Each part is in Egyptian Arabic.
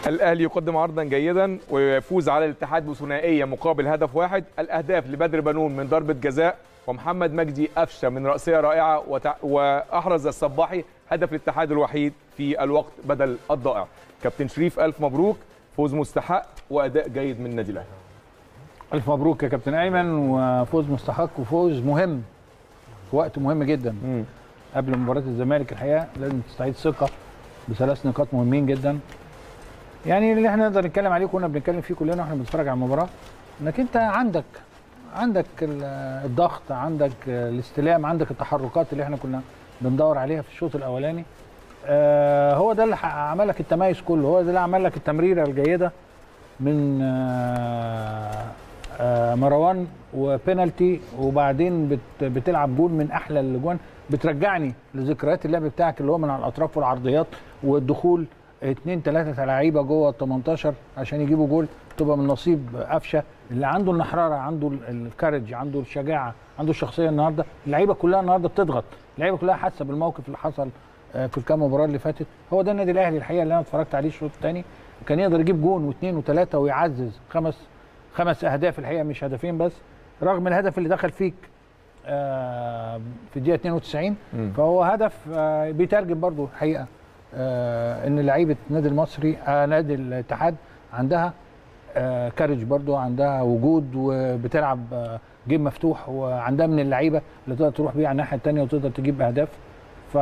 الاهلي يقدم عرضا جيدا ويفوز على الاتحاد بثنائيه مقابل هدف واحد الاهداف لبدر بنون من ضربه جزاء ومحمد مجدي قفشه من راسيه رائعه وتع... واحرز الصباحي هدف الاتحاد الوحيد في الوقت بدل الضائع كابتن شريف الف مبروك فوز مستحق واداء جيد من النادي الاهلي الف مبروك يا كابتن ايمن وفوز مستحق وفوز مهم في وقت مهم جدا مم. قبل مباراه الزمالك الحقيقه لازم تستعيد ثقه بثلاث نقاط مهمين جدا يعني اللي احنا نقدر نتكلم عليه كنا بنتكلم فيه كلنا واحنا بنتفرج على المباراه انك انت عندك عندك ال- الضغط عندك الاستلام عندك التحركات اللي احنا كنا بندور عليها في الشوط الاولاني آه هو ده اللي ح- عمل لك التميز كله هو ده اللي عمل لك التمريره الجيده من آه آه مروان وبينالتي وبعدين بت بتلعب جول من احلى الاجوان بترجعني لذكريات اللعب بتاعك اللي هو من على الاطراف والعرضيات والدخول اثنين ثلاثه لعيبه جوه ال 18 عشان يجيبوا جول تبقى من نصيب قفشه اللي عنده النحراره عنده ال- الكارج عنده الشجاعه عنده الشخصيه النهارده اللعيبه كلها النهارده بتضغط اللعيبه كلها حاسه بالموقف اللي حصل آه، في الكام مباراه اللي فاتت هو ده النادي الاهلي الحقيقه اللي انا اتفرجت عليه الشوط الثاني كان يقدر يجيب جون واثنين وثلاثه ويعزز خمس خمس اهداف الحقيقه مش هدفين بس رغم الهدف اللي دخل فيك آه، في الدقيقه 92 مم. فهو هدف آه، بيترجم برضو الحقيقه آه، ان لعيبه النادي المصري آه، نادي الاتحاد عندها آه، كارج برضو عندها وجود وبتلعب آه، جيم مفتوح وعندها من اللعيبه اللي تقدر تروح بيها على الناحيه الثانيه وتقدر تجيب اهداف ف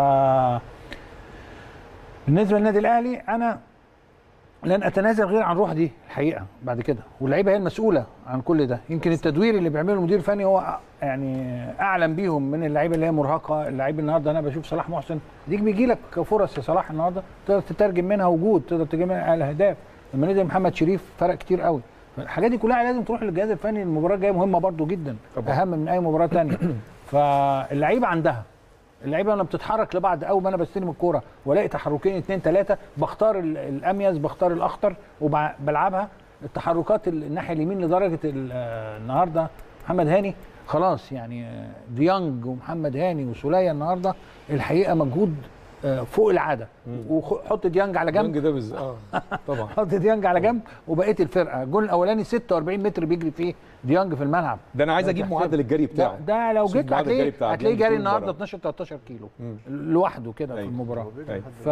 بالنسبه للنادي الاهلي انا لن اتنازل غير عن روح دي الحقيقه بعد كده واللعيبه هي المسؤوله عن كل ده يمكن التدوير اللي بيعمله المدير الفني هو أ- يعني اعلم بيهم من اللعيبه اللي هي مرهقه اللعيب النهارده انا بشوف صلاح محسن ديك بيجي لك فرص يا صلاح النهارده تقدر تترجم منها وجود تقدر تجيب منها الاهداف لما نزل محمد شريف فرق كتير قوي الحاجات دي كلها لازم تروح للجهاز الفني المباراه الجايه مهمه برضو جدا طبعا. اهم من اي مباراه ثانيه فاللعيبه عندها اللعيبه لما بتتحرك لبعض اول ما انا بستلم الكوره والاقي تحركين اثنين ثلاثه بختار ال- الاميز بختار الاخطر وبلعبها التحركات ال- الناحيه اليمين لدرجه ال- آه، النهارده محمد هاني خلاص يعني آه، ديانج ومحمد هاني وسوليه النهارده الحقيقه مجهود آه، فوق العاده وحط ديانج على جنب جنب ده بز... اه طبعا حط ديانج على جنب وبقيه الفرقه الجول الاولاني 46 متر بيجري فيه ديانج في الملعب ده انا عايز اجيب ده معدل الجري ده, بتاعه ده لو شوف جيت معدل الجري هتلاقيه بتاع هتلاقيه ديانج جاري طول النهارده المباراة. 12 13 كيلو مم. لوحده كده في أيوة. المباراه أيوة. ف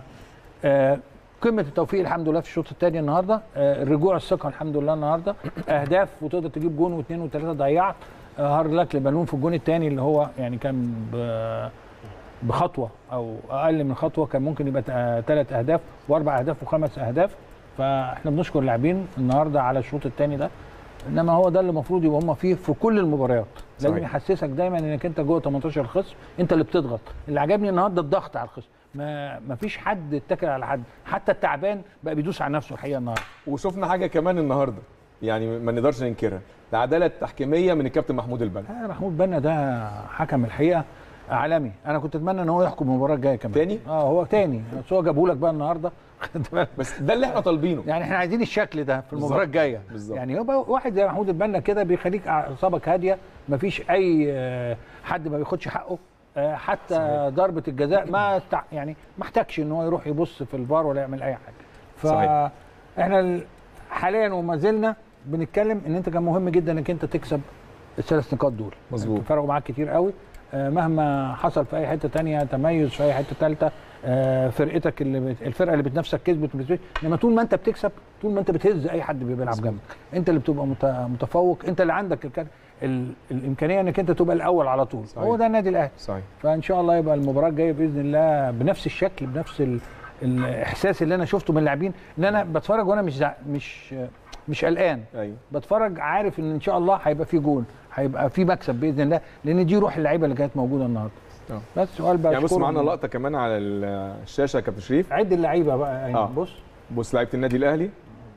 آه، قمه التوفيق الحمد لله في الشوط الثاني النهارده آه، الرجوع الثقه الحمد لله النهارده اهداف وتقدر تجيب جون واثنين وثلاثه ضيعت آه، هارد لك لبالون في الجون الثاني اللي هو يعني كان ب- بخطوه او اقل من خطوه كان ممكن يبقى ثلاث اهداف واربع اهداف وخمس اهداف فاحنا بنشكر اللاعبين النهارده على الشوط الثاني ده انما هو ده اللي المفروض يبقى هم فيه في كل المباريات لازم صحيح. يحسسك دايما انك انت جوه 18 الخصم انت اللي بتضغط اللي عجبني النهارده الضغط على الخصم ما ما فيش حد اتكل على حد حتى التعبان بقى بيدوس على نفسه الحقيقه النهارده وشفنا حاجه كمان النهارده يعني ما نقدرش ننكرها العداله التحكيميه من الكابتن محمود البنا آه، محمود بنا ده حكم الحقيقه عالمي انا كنت اتمنى ان هو يحكم المباراه الجايه كمان تاني؟ اه هو تاني بس هو جابه لك بقى النهارده خد بالك؟ بس ده اللي احنا طالبينه يعني احنا عايزين الشكل ده في المباراه بالظبط. الجايه بالظبط. يعني يبقى واحد زي محمود البنا كده بيخليك اعصابك هاديه مفيش اي آه، حد ما بياخدش حقه آه، حتى صحيح. ضربه الجزاء ما استع... يعني ما احتاجش ان هو يروح يبص في الفار ولا يعمل اي حاجه صحيح. فاحنا ال- حاليا وما زلنا بنتكلم ان انت كان مهم جدا انك انت تكسب الثلاث نقاط دول مظبوط. فرقوا معاك كتير قوي آه، مهما حصل في اي حته تانية تميز في اي حته ثالثه فرقتك اللي بت... الفرقه اللي بتنافسك كسبت ما كسبتش انما طول ما انت بتكسب طول ما انت بتهز اي حد بيلعب مظبوط. جنبك انت اللي بتبقى مت... متفوق انت اللي عندك الك... ال... الامكانيه انك انت تبقى الاول على طول صحيح. هو ده النادي الاهلي صحيح فان شاء الله يبقى المباراه الجايه باذن الله بنفس الشكل بنفس ال... الاحساس اللي انا شفته من اللاعبين ان انا بتفرج وانا مش زع... مش مش قلقان ايوه بتفرج عارف ان ان شاء الله هيبقى في جول هيبقى في مكسب باذن الله لان دي روح اللعيبه اللي كانت موجوده النهارده آه. بس سؤال بقى يعني بص أشكرهم. معانا لقطه كمان على الشاشه يا كابتن شريف عد اللعيبه بقى يعني آه. بص بص لعيبه النادي الاهلي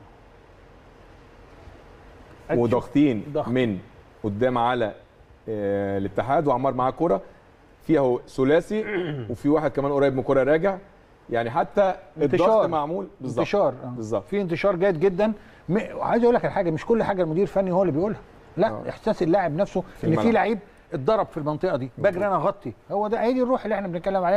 عد شوف. وضاغطين ضغط. من قدام على آه، الاتحاد وعمار معاه كوره في اهو ثلاثي وفي واحد كمان قريب من الكوره راجع يعني حتى الضغط انتشار. معمول بالظبط انتشار آه. بالظبط. في انتشار جيد جدا م... عايز اقول لك على حاجه مش كل حاجه المدير الفني هو اللي بيقولها لا آه. احساس اللاعب نفسه ان في الملعب. لعيب اتضرب في المنطقه دي بجري انا اغطي هو ده هي دي الروح اللي احنا بنتكلم عليها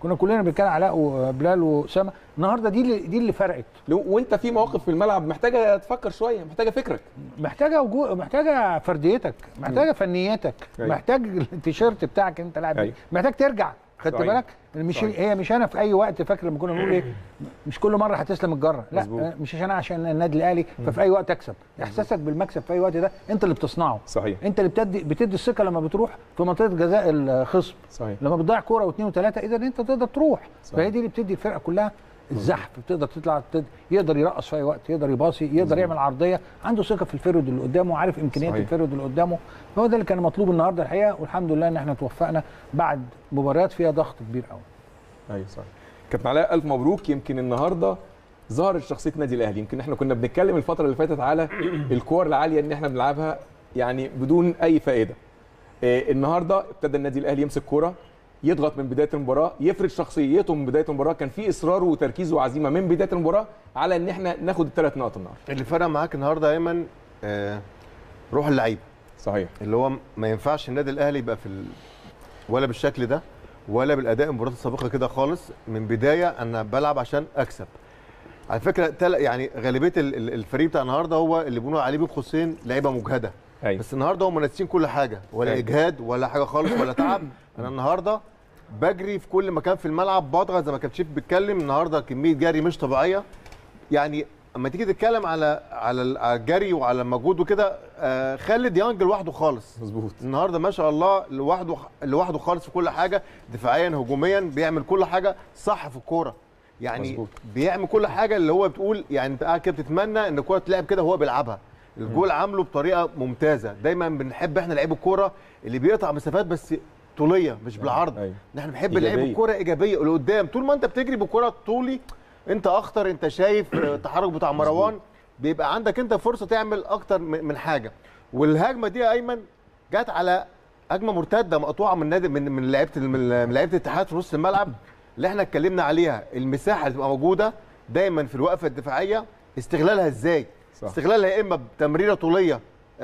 كنا كلنا بنتكلم علاء وبلال واسامه النهارده دي اللي دي اللي فرقت لو- وانت في مواقف في الملعب محتاجه تفكر شويه محتاجه فكرك محتاجه وجو... محتاجه فرديتك محتاجه فنياتك أيوة. محتاج التيشيرت بتاعك انت لاعب أيوة. بيه. محتاج ترجع خدت صحيح. بالك مش صحيح. هي مش انا في اي وقت فاكر لما كنا بنقول ايه مش كل مره هتسلم الجره لا مظبوط. أنا مش عشان عشان النادي الاهلي ففي اي وقت اكسب احساسك بالمكسب في اي وقت ده انت اللي بتصنعه صحيح انت اللي بتدي بتدي الثقه لما بتروح في منطقه جزاء الخصم صحيح لما بتضيع كوره واثنين وثلاثه اذا انت تقدر تروح صحيح. فهي دي اللي بتدي الفرقه كلها الزحف بتقدر تطلع تد... يقدر يرقص في اي وقت يقدر يباصي يقدر يعمل عرضيه عنده ثقه في الفرد اللي قدامه عارف امكانيات صحيح. الفرد اللي قدامه هو ده اللي كان مطلوب النهارده الحقيقه والحمد لله ان احنا توفقنا بعد مباريات فيها ضغط كبير قوي ايوه صحيح كابتن علاء الف مبروك يمكن النهارده ظهرت شخصيه النادي الاهلي يمكن احنا كنا بنتكلم الفتره اللي فاتت على الكور العاليه ان احنا بنلعبها يعني بدون اي فائده آه، النهارده ابتدى النادي الاهلي يمسك كوره يضغط من بدايه المباراه يفرض شخصيته من بدايه المباراه كان في اصرار وتركيز وعزيمه من بدايه المباراه على ان احنا ناخد الثلاث نقط النهارده اللي فرق معاك النهارده يا ايمن آه روح اللعيبه صحيح اللي هو ما ينفعش النادي الاهلي يبقى في ال... ولا بالشكل ده ولا بالاداء المباريات السابقه كده خالص من بدايه انا بلعب عشان اكسب على فكره تل... يعني غالبيه ال- ال- الفريق بتاع النهارده هو اللي بيقولوا عليه بين قوسين لعيبه مجهده ايوه بس النهارده هم ناسيين كل حاجه ولا أيوة. اجهاد ولا حاجه خالص ولا تعب انا النهارده بجري في كل مكان في الملعب بضغط زي ما كابتن شيف بيتكلم النهارده كميه جري مش طبيعيه يعني اما تيجي تتكلم على على ال- على الجري وعلى المجهود وكده آه خلي ديانج لوحده خالص مظبوط النهارده ما شاء الله لوحده لوحده خالص في كل حاجه دفاعيا هجوميا بيعمل كل حاجه صح في الكوره يعني مظبوط. بيعمل كل حاجه اللي هو بتقول يعني انت قاعد كده بتتمنى ان الكوره تلعب كده وهو بيلعبها الجول عامله بطريقه ممتازه دايما بنحب احنا لعيب الكوره اللي بيقطع مسافات بس طوليه مش بالعرض أيوة. احنا بنحب إيجابية. لعيب الكوره ايجابيه لقدام طول ما انت بتجري بالكوره طولي انت اخطر انت شايف التحرك بتاع مروان بيبقى عندك انت فرصه تعمل اكتر من من حاجه والهجمه دي يا ايمن جت على هجمه مرتده مقطوعه من نادي من من لعيبه من لعيبه الاتحاد في نص الملعب اللي احنا اتكلمنا عليها المساحه اللي تبقى موجوده دايما في الوقفه الدفاعيه استغلالها ازاي صح. استغلالها يا اما بتمريره طوليه آه،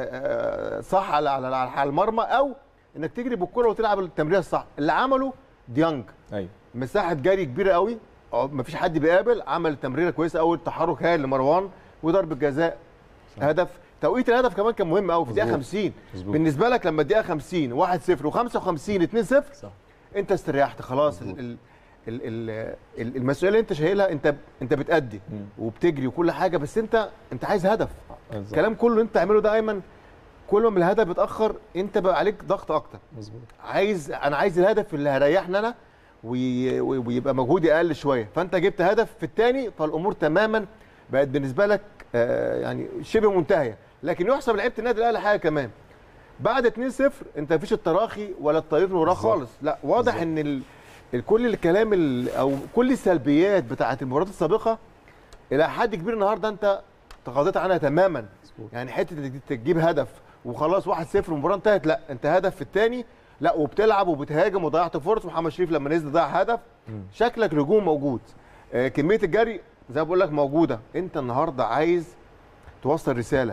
آه، صح على على على المرمى او انك تجري بالكره وتلعب التمريره الصح اللي عمله ديانج ايوه مساحه جري كبيره قوي أو مفيش حد بيقابل عمل تمريره كويسه قوي تحرك هايل لمروان وضربه جزاء هدف توقيت الهدف كمان كان مهم قوي في الدقيقه مظبوط. 50 مظبوط. بالنسبه لك لما الدقيقه 50 1 0 و55 2 0 صح انت استريحت خلاص ال ال ال ال ال المسؤوليه اللي انت شايلها انت انت بتأدي مم. وبتجري وكل حاجه بس انت انت عايز هدف بالظبط. الكلام كله اللي انت تعمله ده ايمن كل ما الهدف بيتاخر انت بقى عليك ضغط اكتر مظبوط عايز انا عايز الهدف اللي هيريحني انا وي- وي- ويبقى مجهودي اقل شويه فانت جبت هدف في الثاني فالامور تماما بقت بالنسبه لك آه، يعني شبه منتهيه لكن يحسب لعيبه النادي الاهلي حاجه كمان بعد 2-0 انت مفيش التراخي ولا الطريق وراه بالظبط. خالص لا واضح بالظبط. ان ال... ال- كل الكلام ال... او كل السلبيات بتاعه المباريات السابقه الى حد كبير النهارده انت تغاضيت عنها تماما مظبوط. يعني حته انك تجيب هدف وخلاص 1-0 المباراه انتهت لا انت هدف في الثاني لا وبتلعب وبتهاجم وضيعت فرص محمد شريف لما نزل ضيع هدف مم. شكلك الهجوم موجود آه كميه الجري زي ما بقول لك موجوده انت النهارده عايز توصل رساله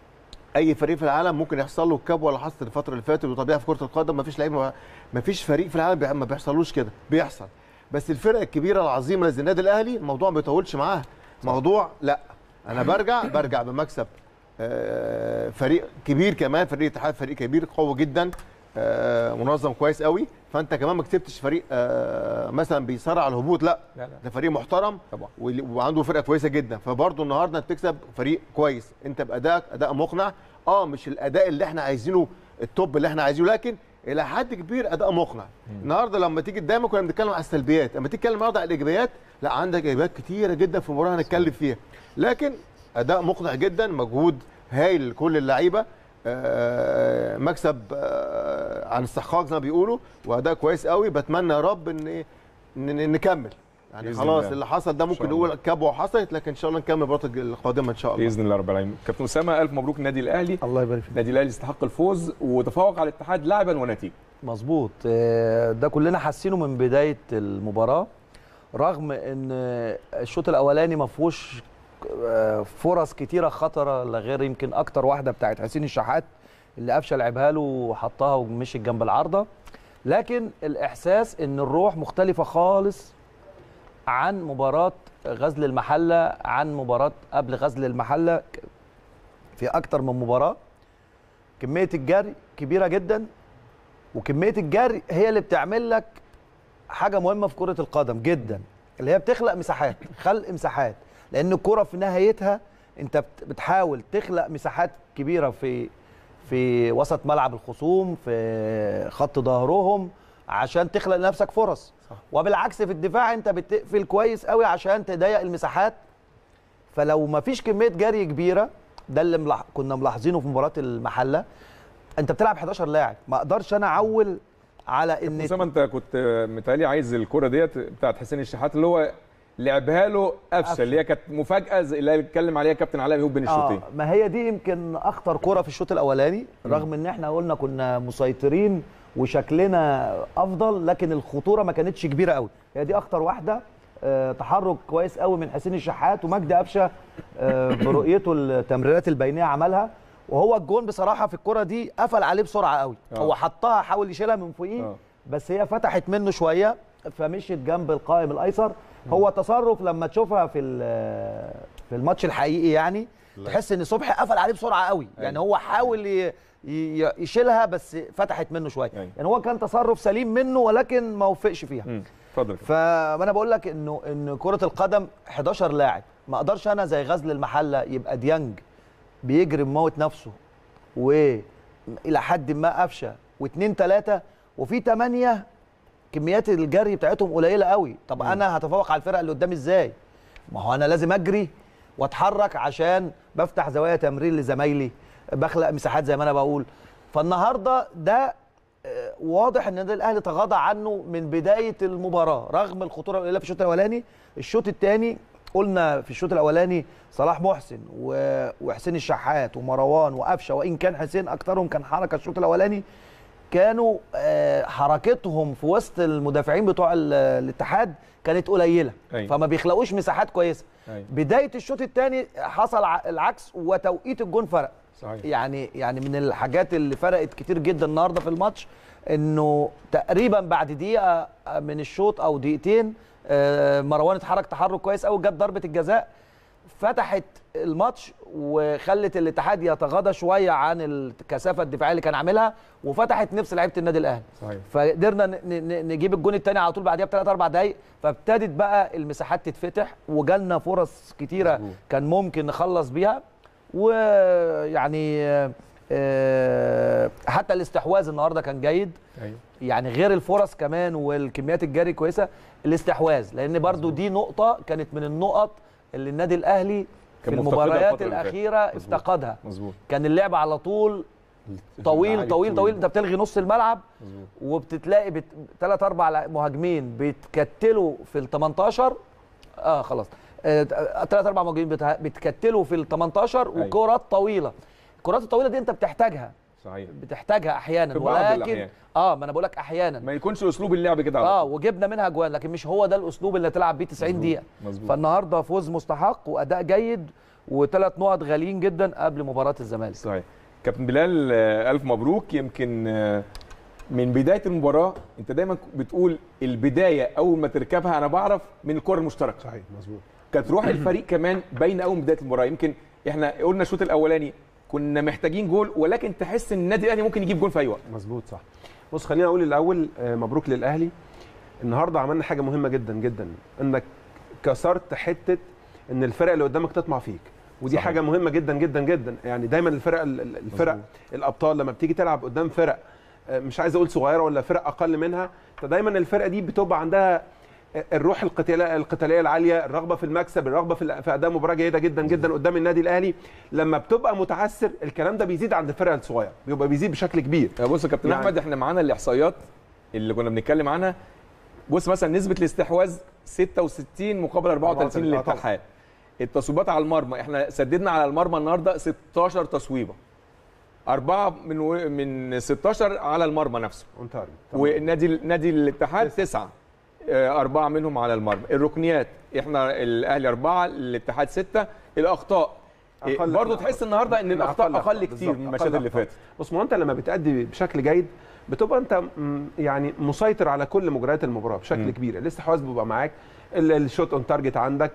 اي فريق في العالم ممكن يحصل له الكبوه اللي حصلت الفتره اللي فاتت وطبيعي في كره القدم مفيش لعيب مفيش فريق في العالم بيع- ما بيحصلوش كده بيحصل بس الفرق الكبيره العظيمه زي النادي الاهلي الموضوع ما بيطولش معاها موضوع لا انا برجع برجع بمكسب آه، فريق كبير كمان فريق الاتحاد فريق كبير قوي جدا آه، منظم كويس قوي فانت كمان ما كسبتش فريق آه، مثلا بيصارع على الهبوط لا لا لا ده فريق محترم طبعا واللي- وعنده فرقه كويسه جدا فبرضه النهارده انت بتكسب فريق كويس انت بادائك اداء مقنع اه مش الاداء اللي احنا عايزينه التوب اللي احنا عايزينه لكن الى حد كبير اداء مقنع النهارده لما تيجي دايما كنا بنتكلم على السلبيات لما تيجي تتكلم النهارده على الايجابيات لا عندك ايجابيات كتيره جدا في المباراه هنتكلم فيها لكن اداء مقنع جدا مجهود هايل لكل اللعيبه آه، مكسب آه، عن استحقاق زي ما بيقولوا واداء كويس قوي بتمنى يا رب ان إيه، ان إن نكمل يعني بإذن خلاص الله. اللي حصل ده ممكن شاء نقول كبوه حصلت لكن ان شاء الله نكمل المباراه القادمه ان شاء الله باذن الله رب العالمين كابتن اسامه الف مبروك النادي الاهلي الله يبارك فيك النادي الاهلي يستحق الفوز وتفوق على الاتحاد لاعبا ونتيجه مظبوط آه، ده كلنا حاسينه من بدايه المباراه رغم ان الشوط الاولاني ما فيهوش آه، فرص كتيره خطره لا غير يمكن اكتر واحده بتاعت حسين الشحات اللي قفشه لعبها له وحطها ومشي جنب العارضه لكن الاحساس ان الروح مختلفه خالص عن مباراه غزل المحله عن مباراه قبل غزل المحله في اكتر من مباراه كميه الجري كبيره جدا وكميه الجري هي اللي بتعمل لك حاجه مهمه في كره القدم جدا اللي هي بتخلق مساحات خلق مساحات لان الكره في نهايتها انت بت- بتحاول تخلق مساحات كبيره في في وسط ملعب الخصوم في خط ظهرهم عشان تخلق لنفسك فرص صح. وبالعكس في الدفاع انت بتقفل كويس قوي عشان تضيق المساحات فلو ما فيش كميه جري كبيره ده اللي ملاح... كنا ملاحظينه في مباراه المحله انت بتلعب 11 لاعب ما اقدرش انا اعول على ان اسامه انت كنت متهيألي عايز الكره ديت بتاعت حسين الشحات اللي هو لعبها له قفشه اللي هي كانت مفاجاه زي اللي اتكلم عليها كابتن علاء ميهوب بين الشوطين آه ما هي دي يمكن اخطر كره في الشوط الاولاني رغم ان احنا قلنا كنا مسيطرين وشكلنا افضل لكن الخطوره ما كانتش كبيره قوي هي دي اخطر واحده آه تحرك كويس قوي من حسين الشحات ومجدي قفشه آه برؤيته التمريرات البينيه عملها وهو الجون بصراحه في الكره دي قفل عليه بسرعه قوي آه. هو حطها حاول يشيلها من فوقيه آه. بس هي فتحت منه شويه فمشيت جنب القائم الايسر هو تصرف لما تشوفها في ال- في الماتش الحقيقي يعني تحس ان صبحي قفل عليه بسرعه قوي يعني هو حاول ي- ي- يشيلها بس فتحت منه شويه أيوة. يعني هو كان تصرف سليم منه ولكن ما وفقش فيها مم. اتفضل كده. فانا بقول لك انه ان كره القدم 11 لاعب ما اقدرش انا زي غزل المحله يبقى ديانج بيجري مموت نفسه والى حد ما قفشه واثنين ثلاثه وفي ثمانيه كميات الجري بتاعتهم قليله قوي طب انا هتفوق على الفرق اللي قدامي ازاي ما هو انا لازم اجري واتحرك عشان بفتح زوايا تمرير لزمايلي بخلق مساحات زي ما انا بقول فالنهارده ده آه، واضح ان النادي الاهلي تغاضى عنه من بدايه المباراه رغم الخطوره القليله في الشوط الاولاني الشوط الثاني قلنا في الشوط الاولاني صلاح محسن و- وحسين الشحات ومروان وقفشه وان كان حسين اكثرهم كان حركه الشوط الاولاني كانوا آه، حركتهم في وسط المدافعين بتوع ال- الاتحاد كانت قليله أيوة. فما بيخلقوش مساحات كويسه أيوة. بدايه الشوط الثاني حصل ع- العكس وتوقيت الجون فرق صحيح يعني يعني من الحاجات اللي فرقت كتير جدا النهارده في الماتش انه تقريبا بعد دقيقه من الشوط او دقيقتين آه، مروان اتحرك تحرك كويس قوي جت ضربه الجزاء فتحت الماتش وخلت الاتحاد يتغاضى شويه عن الكثافه الدفاعيه اللي كان عاملها وفتحت نفس لعيبه النادي الاهلي صحيح فقدرنا ن- ن- نجيب الجون الثاني على طول بعديها بثلاث اربع دقائق فابتدت بقى المساحات تتفتح وجالنا فرص كتيره مظبوط. كان ممكن نخلص بيها ويعني آه، آه، حتى الاستحواذ النهارده كان جيد ايوه يعني غير الفرص كمان والكميات الجري كويسه الاستحواذ لان برضو دي نقطه كانت من النقط اللي النادي الاهلي في كان مفتقدها المباريات الفترة اللي فاتت. الاخيره مظبوط. افتقدها مظبوط كان اللعب على طول طويل طويل طويل انت بتلغي نص الملعب مظبوط وبتتلاقي بت... ثلاث اربع لع- مهاجمين بيتكتلوا في ال 18 اه خلاص ثلاث اربع مهاجمين بت... بيتكتلوا في ال 18 أيوة. وكرات طويله الكرات الطويله دي انت بتحتاجها صحيح بتحتاجها احيانا في بعض ولكن الأحيان. اه ما انا بقول لك احيانا ما يكونش اسلوب اللعب كده على اه طول. وجبنا منها اجوان لكن مش هو ده الاسلوب اللي تلعب بيه 90 مظبوط. دقيقه مظبوط فالنهارده فوز مستحق واداء جيد وثلاث نقط غاليين جدا قبل مباراه الزمالك صحيح كابتن بلال آه، الف مبروك يمكن آه، من بدايه المباراه انت دايما بتقول البدايه اول ما تركبها انا بعرف من الكره المشتركه صحيح مظبوط كانت روح الفريق كمان باينه قوي من بدايه المباراه يمكن احنا قلنا الشوط الاولاني كنا محتاجين جول ولكن تحس ان النادي الاهلي ممكن يجيب جول في اي وقت مظبوط صح بص خلينا اقول الاول آه، مبروك للاهلي النهارده عملنا حاجه مهمه جدا جدا انك كسرت حته ان الفرق اللي قدامك تطمع فيك ودي صحيح. صحيح. حاجه مهمه جدا جدا جدا يعني دايما الفرق ال- ال- الفرق مظبوط. الابطال لما بتيجي تلعب قدام فرق آه، مش عايز اقول صغيره ولا فرق اقل منها فدايما الفرقه دي بتبقى عندها الروح القتاليه القتاليه العاليه الرغبه في المكسب الرغبه في ال- في اداء مباراه جيده جدا جدا قدام النادي الاهلي لما بتبقى متعثر الكلام ده بيزيد عند الفرق الصغيره بيبقى بيزيد بشكل كبير آه، بص يا كابتن يعني- احمد احنا معانا الاحصائيات اللي كنا بنتكلم عنها بص مثلا نسبه الاستحواذ 66 مقابل 34 آه، طبعاً. للاتحاد التصويبات على المرمى احنا سددنا على المرمى النهارده 16 تصويبه أربعة من و... من 16 على المرمى نفسه اونتاريو والنادي نادي الاتحاد تسعة آه، أربعة منهم على المرمى الركنيات احنا الأهلي أربعة الاتحاد ستة الأخطاء آه، أقل- برضه تحس النهارده ان لا، الاخطاء أقل اقل أخطاء، كتير من بالظبط، الماتشات أقل اللي أخطاء. فاتت بص ما هو انت لما بتأدي بشكل جيد بتبقى انت م- يعني مسيطر على كل مجريات المباراه بشكل مم. كبير الاستحواذ بيبقى معاك ال- الشوت اون تارجت عندك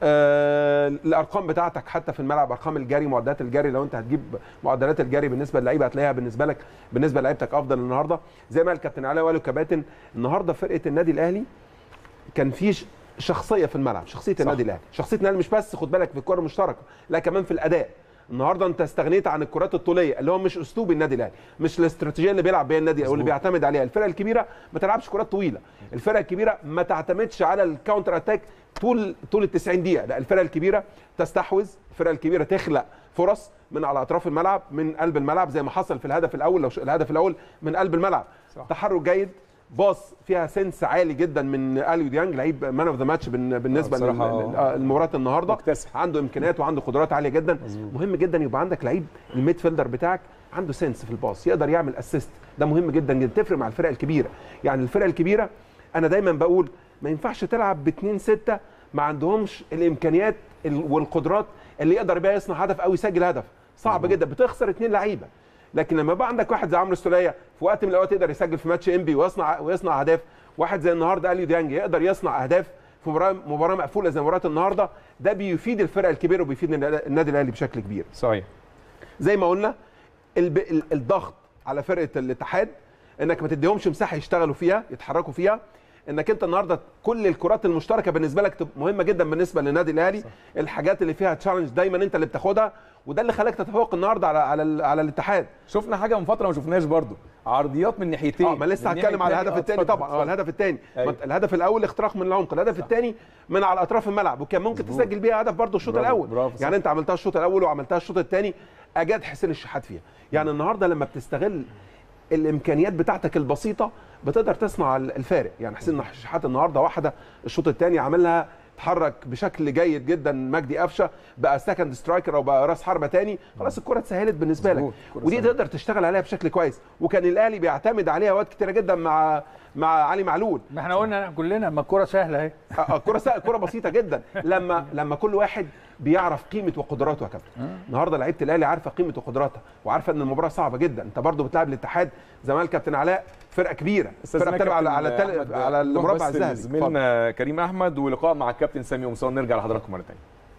آه الارقام بتاعتك حتى في الملعب ارقام الجري معدلات الجري لو انت هتجيب معدلات الجري بالنسبه للعيبه هتلاقيها بالنسبه لك بالنسبه لعيبتك افضل النهارده زي ما قال الكابتن علاء وقال كباتن النهارده فرقه النادي الاهلي كان في ش- شخصيه في الملعب شخصيه النادي الاهلي شخصيه النادي مش بس خد بالك في الكره المشتركه لا كمان في الاداء النهارده انت استغنيت عن الكرات الطوليه اللي هو مش اسلوب النادي الاهلي مش الاستراتيجيه اللي بيلعب بيها النادي او اللي بيعتمد عليها الفرقه الكبيره ما تلعبش كرات طويله الفرقه الكبيره ما تعتمدش على الكاونتر اتاك طول طول ال 90 دقيقه لا الفرقه الكبيره تستحوذ الفرقه الكبيره تخلق فرص من على اطراف الملعب من قلب الملعب زي ما حصل في الهدف الاول لو ش- الهدف الاول من قلب الملعب صح. تحرك جيد باص فيها سنس عالي جدا من اليو ديانج لعيب مان اوف ذا ماتش بالنسبه بصراحة لل- لل- لمباراه النهارده مكتسح. عنده امكانيات وعنده قدرات عاليه جدا مهم جدا يبقى عندك لعيب الميد فيلدر بتاعك عنده سنس في الباص يقدر يعمل اسيست ده مهم جدا جدا تفرق مع الفرق الكبيره يعني الفرق الكبيره انا دايما بقول ما ينفعش تلعب ب 2 6 ما عندهمش الامكانيات ال- والقدرات اللي يقدر بيها يصنع هدف او يسجل هدف صعب جدا بتخسر اثنين لعيبه لكن لما يبقى عندك واحد زي عمرو السوليه في وقت من الاوقات يقدر يسجل في ماتش انبي ويصنع ويصنع اهداف واحد زي النهارده اليو ديانج يقدر يصنع اهداف في مباراه مباراه مقفوله زي مباراه النهارده ده بيفيد الفرق الكبيره وبيفيد النادي الاهلي بشكل كبير صحيح زي ما قلنا الب... ال- الضغط على فرقه الاتحاد انك ما تديهمش مساحه يشتغلوا فيها يتحركوا فيها انك انت النهارده كل الكرات المشتركه بالنسبه لك تبقى مهمه جدا بالنسبه للنادي الاهلي الحاجات اللي فيها تشالنج دايما انت اللي بتاخدها وده اللي خلاك تتفوق النهارده على على, ال- على الاتحاد شفنا حاجه من فتره ما شفناش برضو عرضيات من ناحيتين اه ما لسه من هتكلم ناحية على الهدف آه، الثاني اتفضل، طبعا اه اتفضل. الهدف الثاني أيوة. الهدف الاول اختراق من العمق الهدف الثاني من على اطراف الملعب وكان ممكن تسجل بيها هدف برضه الشوط برافو، الاول برافو، صح. يعني انت عملتها الشوط الاول وعملتها الشوط الثاني اجاد حسين الشحات فيها يعني النهارده لما بتستغل الامكانيات بتاعتك البسيطه بتقدر تصنع الفارق يعني حسين الشحات النهارده واحده الشوط الثاني عملها اتحرك بشكل جيد جدا مجدي قفشه بقى سكند سترايكر او بقى راس حربه تاني خلاص الكره اتسهلت بالنسبه لك مظبوط، الكرة ودي سهلت. تقدر تشتغل عليها بشكل كويس وكان الاهلي بيعتمد عليها اوقات كتيره جدا مع مع علي معلول ما احنا قلنا كلنا ما الكوره سهله اهي آه، الكره سا- الكره بسيطه جدا لما لما كل واحد بيعرف قيمه وقدراته يا كابتن النهارده لعيبه الاهلي عارفه قيمه وقدراتها وعارفه ان المباراه صعبه جدا انت برضو بتلعب الاتحاد زي ما قال كابتن علاء فرقه كبيره فرقه استاذنك بتلعب على على, كابتن التل... أحمد، على نروح المربع بس الذهبي اتفضل. زميلنا كريم احمد ولقاء مع الكابتن سامي ومصطفى نرجع لحضراتكم مره ثانيه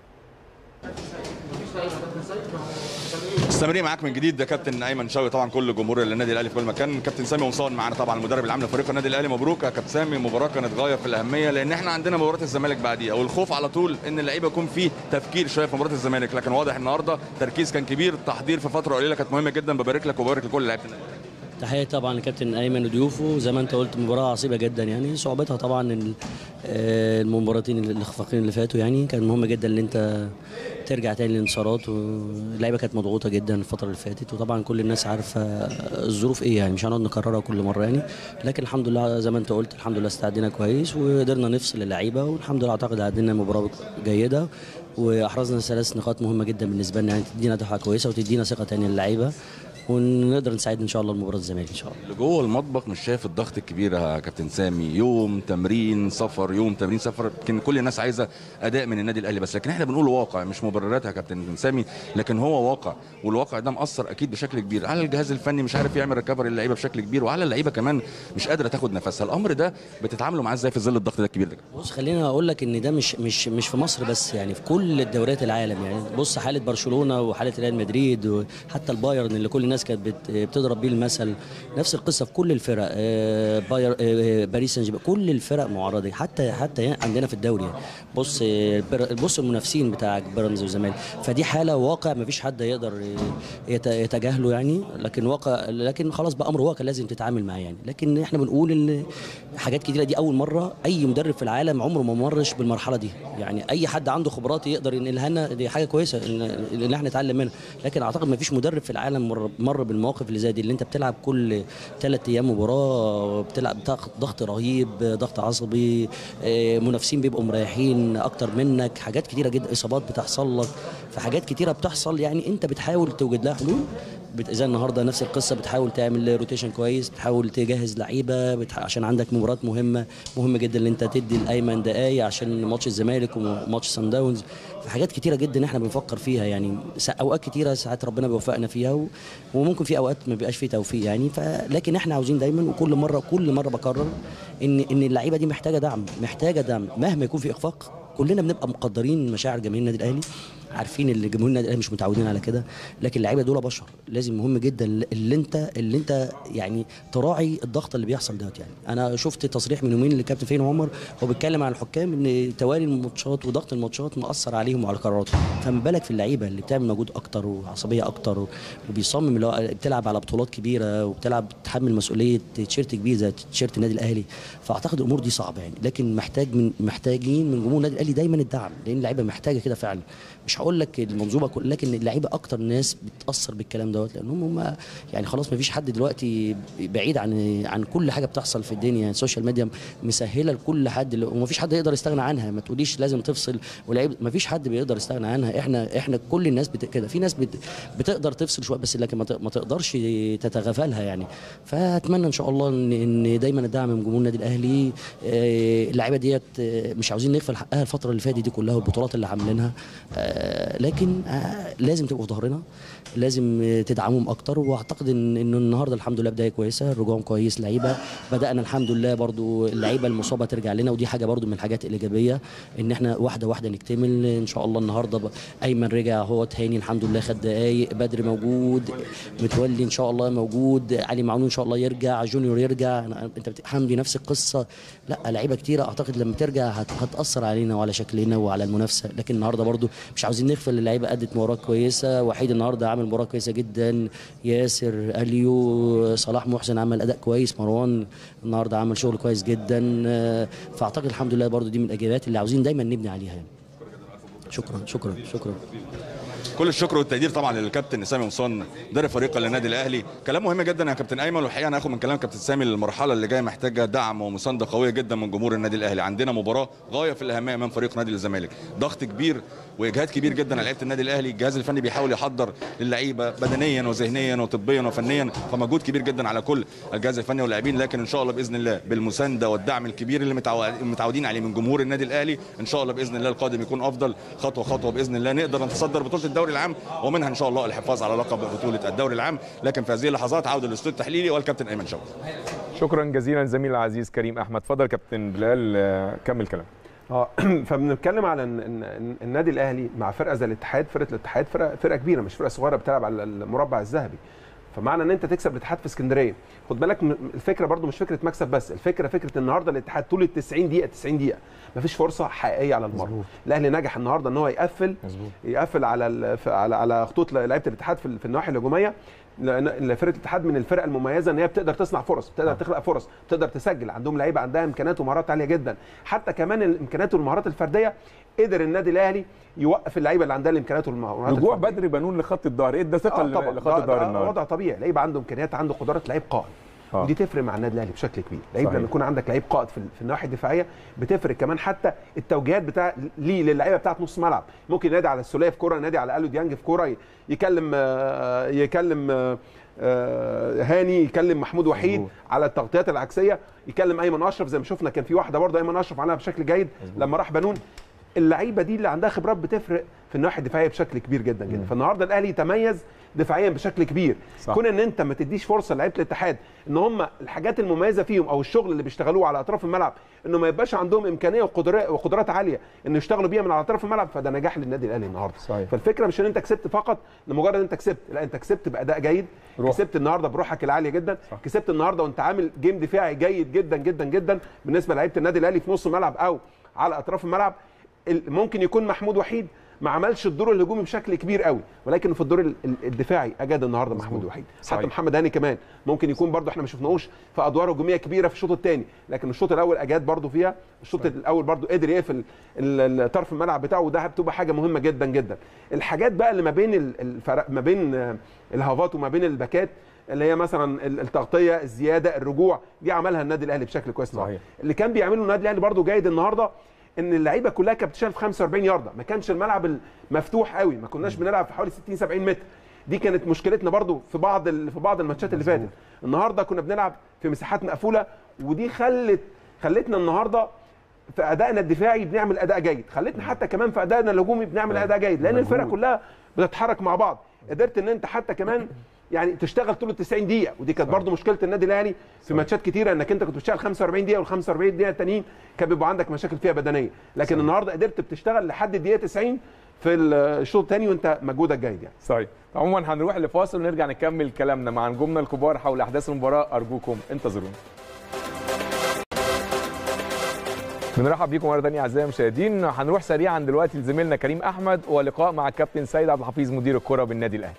مستمرين معاك من جديد ده كابتن ايمن شوقي طبعا كل جمهور النادي الاهلي في كل مكان كابتن سامي ومصون معانا طبعا المدرب العام لفريق النادي الاهلي مبروك يا كابتن سامي مباراه كانت غايه في الاهميه لان احنا عندنا مباراه الزمالك بعديها والخوف على طول ان اللعيبه يكون فيه تفكير شويه في مباراه الزمالك لكن واضح النهارده تركيز كان كبير التحضير في فتره قليله كانت مهمه جدا ببارك لك وببارك لكل لعيبه النادي الأهلي. تحية طبعا لكابتن ايمن وضيوفه زي ما انت قلت مباراه عصيبه جدا يعني صعوبتها طبعا ال- آه، المباراتين الاخفاقين اللي فاتوا يعني كان مهم جدا ان انت ترجع تاني للانتصارات واللعيبه كانت مضغوطه جدا الفتره اللي فاتت وطبعا كل الناس عارفه الظروف ايه يعني مش هنقعد نكررها كل مره يعني لكن الحمد لله زي ما انت قلت الحمد لله استعدينا كويس وقدرنا نفصل اللعيبه والحمد لله اعتقد عدينا مباراه جيده واحرزنا ثلاث نقاط مهمه جدا بالنسبه لنا يعني تدينا دفعه كويسه وتدينا ثقه تاني للعيبه ونقدر نساعد ان شاء الله المباراه الزمالك ان شاء الله اللي جوه المطبخ مش شايف الضغط الكبير يا كابتن سامي يوم تمرين سفر يوم تمرين سفر يمكن كل الناس عايزه اداء من النادي الاهلي بس لكن احنا بنقول واقع مش مبررات يا كابتن سامي لكن هو واقع والواقع ده مأثر اكيد بشكل كبير على الجهاز الفني مش عارف يعمل ريكفري للعيبه بشكل كبير وعلى اللعيبه كمان مش قادره تاخد نفسها الامر ده بتتعاملوا معاه ازاي في ظل الضغط ده الكبير ده بص خلينا اقول لك ان ده مش مش مش في مصر بس يعني في كل الدوريات العالم يعني بص حاله برشلونه وحاله ريال مدريد وحتى البايرن اللي كل الناس كانت بت- بتضرب بيه المثل نفس القصه في كل الفرق آه، باير آه، باريس سان جيرمان كل الفرق معرضه حتى حتى عندنا في الدوري يعني بص آه، بر- بص المنافسين بتاعك بيراميدز والزمالك فدي حاله واقع ما فيش حد يقدر يت- يتجاهله يعني لكن واقع لكن خلاص بقى امر واقع لازم تتعامل معاه يعني لكن احنا بنقول ان حاجات كتيره دي اول مره اي مدرب في العالم عمره ما مرش بالمرحله دي يعني اي حد عنده خبرات يقدر ينقلها لنا دي حاجه كويسه ان ان احنا نتعلم منها لكن اعتقد ما فيش مدرب في العالم مر, مر بالمواقف اللي زي دي اللي انت بتلعب كل ثلاث ايام مباراه بتلعب بتاخد ضغط رهيب ضغط عصبي آه، منافسين بيبقوا مريحين اكتر منك حاجات كتيره جدا اصابات بتحصل لك فحاجات كتيره بتحصل يعني انت بتحاول توجد لها حلول بت... زي النهارده نفس القصه بتحاول تعمل روتيشن كويس بتحاول تجهز لعيبه بتح... عشان عندك مباراه مهمه مهم جدا ان انت تدي الايمن دقايق عشان ماتش الزمالك وماتش سان داونز في حاجات كتيره جدا احنا بنفكر فيها يعني سا- اوقات كتيره ساعات ربنا بيوفقنا فيها و... وممكن في اوقات ما بيبقاش فيه توفيق يعني ف... لكن احنا عاوزين دايما وكل مره كل مره بكرر ان ان اللعيبه دي محتاجه دعم محتاجه دعم مهما يكون في اخفاق كلنا بنبقى مقدرين مشاعر جماهير النادي الاهلي عارفين ان جمهور النادي الاهلي مش متعودين على كده لكن اللعيبه دول بشر لازم مهم جدا اللي انت اللي انت يعني تراعي الضغط اللي بيحصل دوت يعني انا شفت تصريح من يومين للكابتن فين عمر هو بيتكلم عن الحكام ان توالي الماتشات وضغط الماتشات مأثر عليهم وعلى قراراتهم فما بالك في اللعيبه اللي بتعمل مجهود اكتر وعصبيه اكتر وبيصمم اللي هو بتلعب على بطولات كبيره وبتلعب تحمل مسؤوليه تيشيرت كبير زي تيشيرت النادي الاهلي فاعتقد الامور دي صعبه يعني لكن محتاج من محتاجين من جمهور النادي الاهلي دايما الدعم لان اللعيبه محتاجه كده فعلا مش هقول لك المنظومه كل لكن اللعيبه اكتر ناس بتاثر بالكلام دوت لانهم هم يعني خلاص ما فيش حد دلوقتي بعيد عن عن كل حاجه بتحصل في الدنيا يعني السوشيال ميديا مسهله لكل حد وما فيش حد يقدر يستغنى عنها ما تقوليش لازم تفصل ولعيب ما فيش حد بيقدر يستغنى عنها احنا احنا كل الناس بت... كده في ناس بت... بتقدر تفصل شويه بس لكن ما, ت... ما تقدرش تتغافلها يعني فاتمنى ان شاء الله ان, إن دايما الدعم من جمهور النادي الاهلي آه، اللعيبه ديت آه، مش عاوزين نغفل حقها الفتره اللي فاتت دي كلها والبطولات اللي عاملينها آه، لكن آه، لازم تبقوا في ظهرنا لازم آه، تدعموهم اكتر واعتقد ان انه النهارده الحمد لله بدايه كويسه رجوعهم كويس لعيبه بدانا الحمد لله برضو اللعيبه المصابه ترجع لنا ودي حاجه برضو من الحاجات الايجابيه ان احنا واحده واحده نكتمل ان شاء الله النهارده ب- ايمن رجع هو تهاني الحمد لله خد دقايق بدر موجود متولي ان شاء الله موجود علي معلول ان شاء الله يرجع جونيور يرجع أنا- انت بت- حمدي نفس القصه لا لعيبه كتيره اعتقد لما ترجع هت- هتاثر علينا وعلى شكلنا وعلى المنافسه لكن النهارده برضو مش عاوزين نغفل اللعيبه ادت مباراه كويسه وحيد النهارده عامل مباراه كويسه جدا ياسر اليو صلاح محسن عمل اداء كويس مروان النهارده عمل شغل كويس جدا آه، فاعتقد الحمد لله برضو دي من الايجابيات اللي عاوزين دايما نبني عليها يعني شكرا شكرا شكرا كل الشكر والتقدير طبعا للكابتن سامي مصان مدرب فريق النادي الاهلي كلام مهم جدا يا كابتن ايمن والحقيقه انا هاخد من كلام كابتن سامي المرحله اللي جايه محتاجه دعم ومسانده قويه جدا من جمهور النادي الاهلي عندنا مباراه غايه في الاهميه امام فريق نادي الزمالك ضغط كبير واجهاد كبير جدا على لعيبه النادي الاهلي الجهاز الفني بيحاول يحضر للعيبه بدنيا وذهنيا وطبيا وفنيا فمجهود كبير جدا على كل الجهاز الفني واللاعبين لكن ان شاء الله باذن الله بالمسانده والدعم الكبير اللي متعو- متعودين عليه من جمهور النادي الاهلي ان شاء الله باذن الله القادم يكون افضل خطوه خطوه باذن الله نقدر نتصدر بطوله الدوري العام ومنها ان شاء الله الحفاظ على لقب بطوله الدوري العام لكن في هذه اللحظات عوده للاستوديو التحليلي والكابتن ايمن شوقي شكرا جزيلا زميل العزيز كريم احمد اتفضل كابتن بلال آه، كمل كلام اه فبنتكلم على ان إن- إن النادي الاهلي مع فرقه زي الاتحاد فرقه الاتحاد فرقه فرقه كبيره مش فرقه صغيره بتلعب على المربع الذهبي فمعنى ان انت تكسب الاتحاد في اسكندريه خد بالك م- الفكره برضو مش فكره مكسب بس الفكره فكره النهارده الاتحاد طول ال 90 دقيقه 90 دقيقه مفيش فرصه حقيقيه على المرمى الاهلي نجح النهارده ان هو يقفل مظبوط يقفل على ال- ف- على على خطوط لعيبه الاتحاد في ال- في النواحي الهجوميه لان لأن فرقه الاتحاد من الفرق المميزه ان هي بتقدر تصنع فرص بتقدر تخلق فرص بتقدر تسجل عندهم لعيبه عندها امكانيات ومهارات عاليه جدا حتى كمان الامكانيات والمهارات الفرديه قدر النادي الاهلي يوقف اللعيبه اللي عندها الامكانيات والمهارات رجوع الفردية. بدر بنون لخط الظهر ادى ثقه آه طبعا لخط ده- الظهر ده النهارده وضع طبيعي لعيب عنده امكانيات عنده قدرات لعيب قائد آه. ودي تفرق مع النادي الاهلي بشكل كبير لعيب صحيح. لما يكون عندك لعيب قائد في, في الناحيه الدفاعيه بتفرق كمان حتى التوجيهات بتاع ليه للعيبه بتاعت نص ملعب ممكن ينادي على السوليه في كوره ينادي على الو ديانج في كوره ي- يكلم آه، يكلم آه، آه، هاني يكلم محمود وحيد مظبوط. على التغطيات العكسيه يكلم ايمن اشرف زي ما شفنا كان في واحده برضه ايمن اشرف عملها بشكل جيد لما راح بنون اللعيبه دي اللي عندها خبرات بتفرق في الناحيه الدفاعيه بشكل كبير جدا جدا فالنهارده الاهلي يتميز دفاعيا بشكل كبير صح. كون ان انت ما تديش فرصه لعيبه الاتحاد ان هم الحاجات المميزه فيهم او الشغل اللي بيشتغلوه على اطراف الملعب انه ما يبقاش عندهم امكانيه وقدرات وقدرات عاليه ان يشتغلوا بيها من على اطراف الملعب فده نجاح للنادي الاهلي النهارده صحيح. فالفكره مش ان انت كسبت فقط لمجرد انت كسبت لا انت كسبت باداء جيد روح. كسبت النهارده بروحك العاليه جدا صح. كسبت النهارده وانت عامل جيم دفاعي جيد جدا جدا جدا بالنسبه لعيبه النادي الاهلي في نص الملعب او على اطراف الملعب ال- ممكن يكون محمود وحيد ما عملش الدور الهجومي بشكل كبير قوي ولكن في الدور ال- ال- الدفاعي اجاد النهارده محمود وحيد صحيح. حتى محمد هاني كمان ممكن يكون برضه احنا ما شفناهوش في ادوار هجوميه كبيره في الشوط الثاني لكن الشوط الاول اجاد برضه فيها الشوط الاول برضه قدر يقفل ال- ال- طرف الملعب بتاعه وده بتبقى حاجه مهمه جدا جدا الحاجات بقى اللي ما بين ال- الفرق ما بين آه، الهافات وما بين الباكات اللي هي مثلا ال- التغطيه الزياده الرجوع دي عملها النادي الاهلي بشكل كويس النهارده صحيح. اللي كان بيعمله النادي الاهلي برضه جيد النهارده ان اللعيبه كلها كانت بتشتغل في 45 يارده ما كانش الملعب المفتوح قوي ما كناش بنلعب في حوالي 60 70 متر دي كانت مشكلتنا برضو في بعض ال- في بعض الماتشات اللي فاتت النهارده كنا بنلعب في مساحات مقفوله ودي خلت خلتنا النهارده في ادائنا الدفاعي بنعمل اداء جيد خلتنا حتى كمان في ادائنا الهجومي بنعمل اداء جيد لان الفرق كلها بتتحرك مع بعض قدرت ان انت حتى كمان يعني تشتغل طول ال 90 دقيقه ودي كانت برضو مشكله النادي الاهلي في ماتشات كتيره انك انت كنت بتشتغل 45 دقيقه وال 45 دقيقه التانيين كان بيبقى عندك مشاكل فيها بدنيه لكن النهارده قدرت بتشتغل لحد الدقيقه 90 في الشوط الثاني وانت مجهودك جيد يعني صحيح عموما هنروح لفاصل ونرجع نكمل كلامنا مع نجومنا الكبار حول احداث المباراه ارجوكم انتظرونا بنرحب بيكم مره ثانيه اعزائي المشاهدين هنروح سريعا دلوقتي لزميلنا كريم احمد ولقاء مع الكابتن سيد عبد الحفيظ مدير الكره بالنادي الاهلي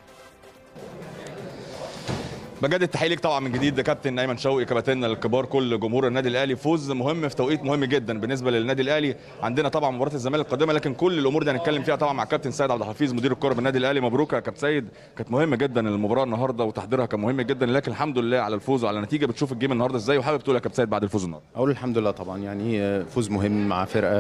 بجدد تحيه ليك طبعا من جديد ده كابتن ايمن شوقي كباتننا الكبار كل جمهور النادي الاهلي فوز مهم في توقيت مهم جدا بالنسبه للنادي الاهلي عندنا طبعا مباراه الزمالك القادمه لكن كل الامور دي هنتكلم فيها طبعا مع كابتن سيد عبد الحفيظ مدير الكره بالنادي الاهلي مبروك يا كابتن سيد كانت مهمه جدا المباراه النهارده وتحضيرها كان مهم جدا لكن الحمد لله على الفوز وعلى النتيجه بتشوف الجيم النهارده ازاي وحابب تقول يا كابتن سيد بعد الفوز النهارده اقول الحمد لله طبعا يعني فوز مهم مع فرقه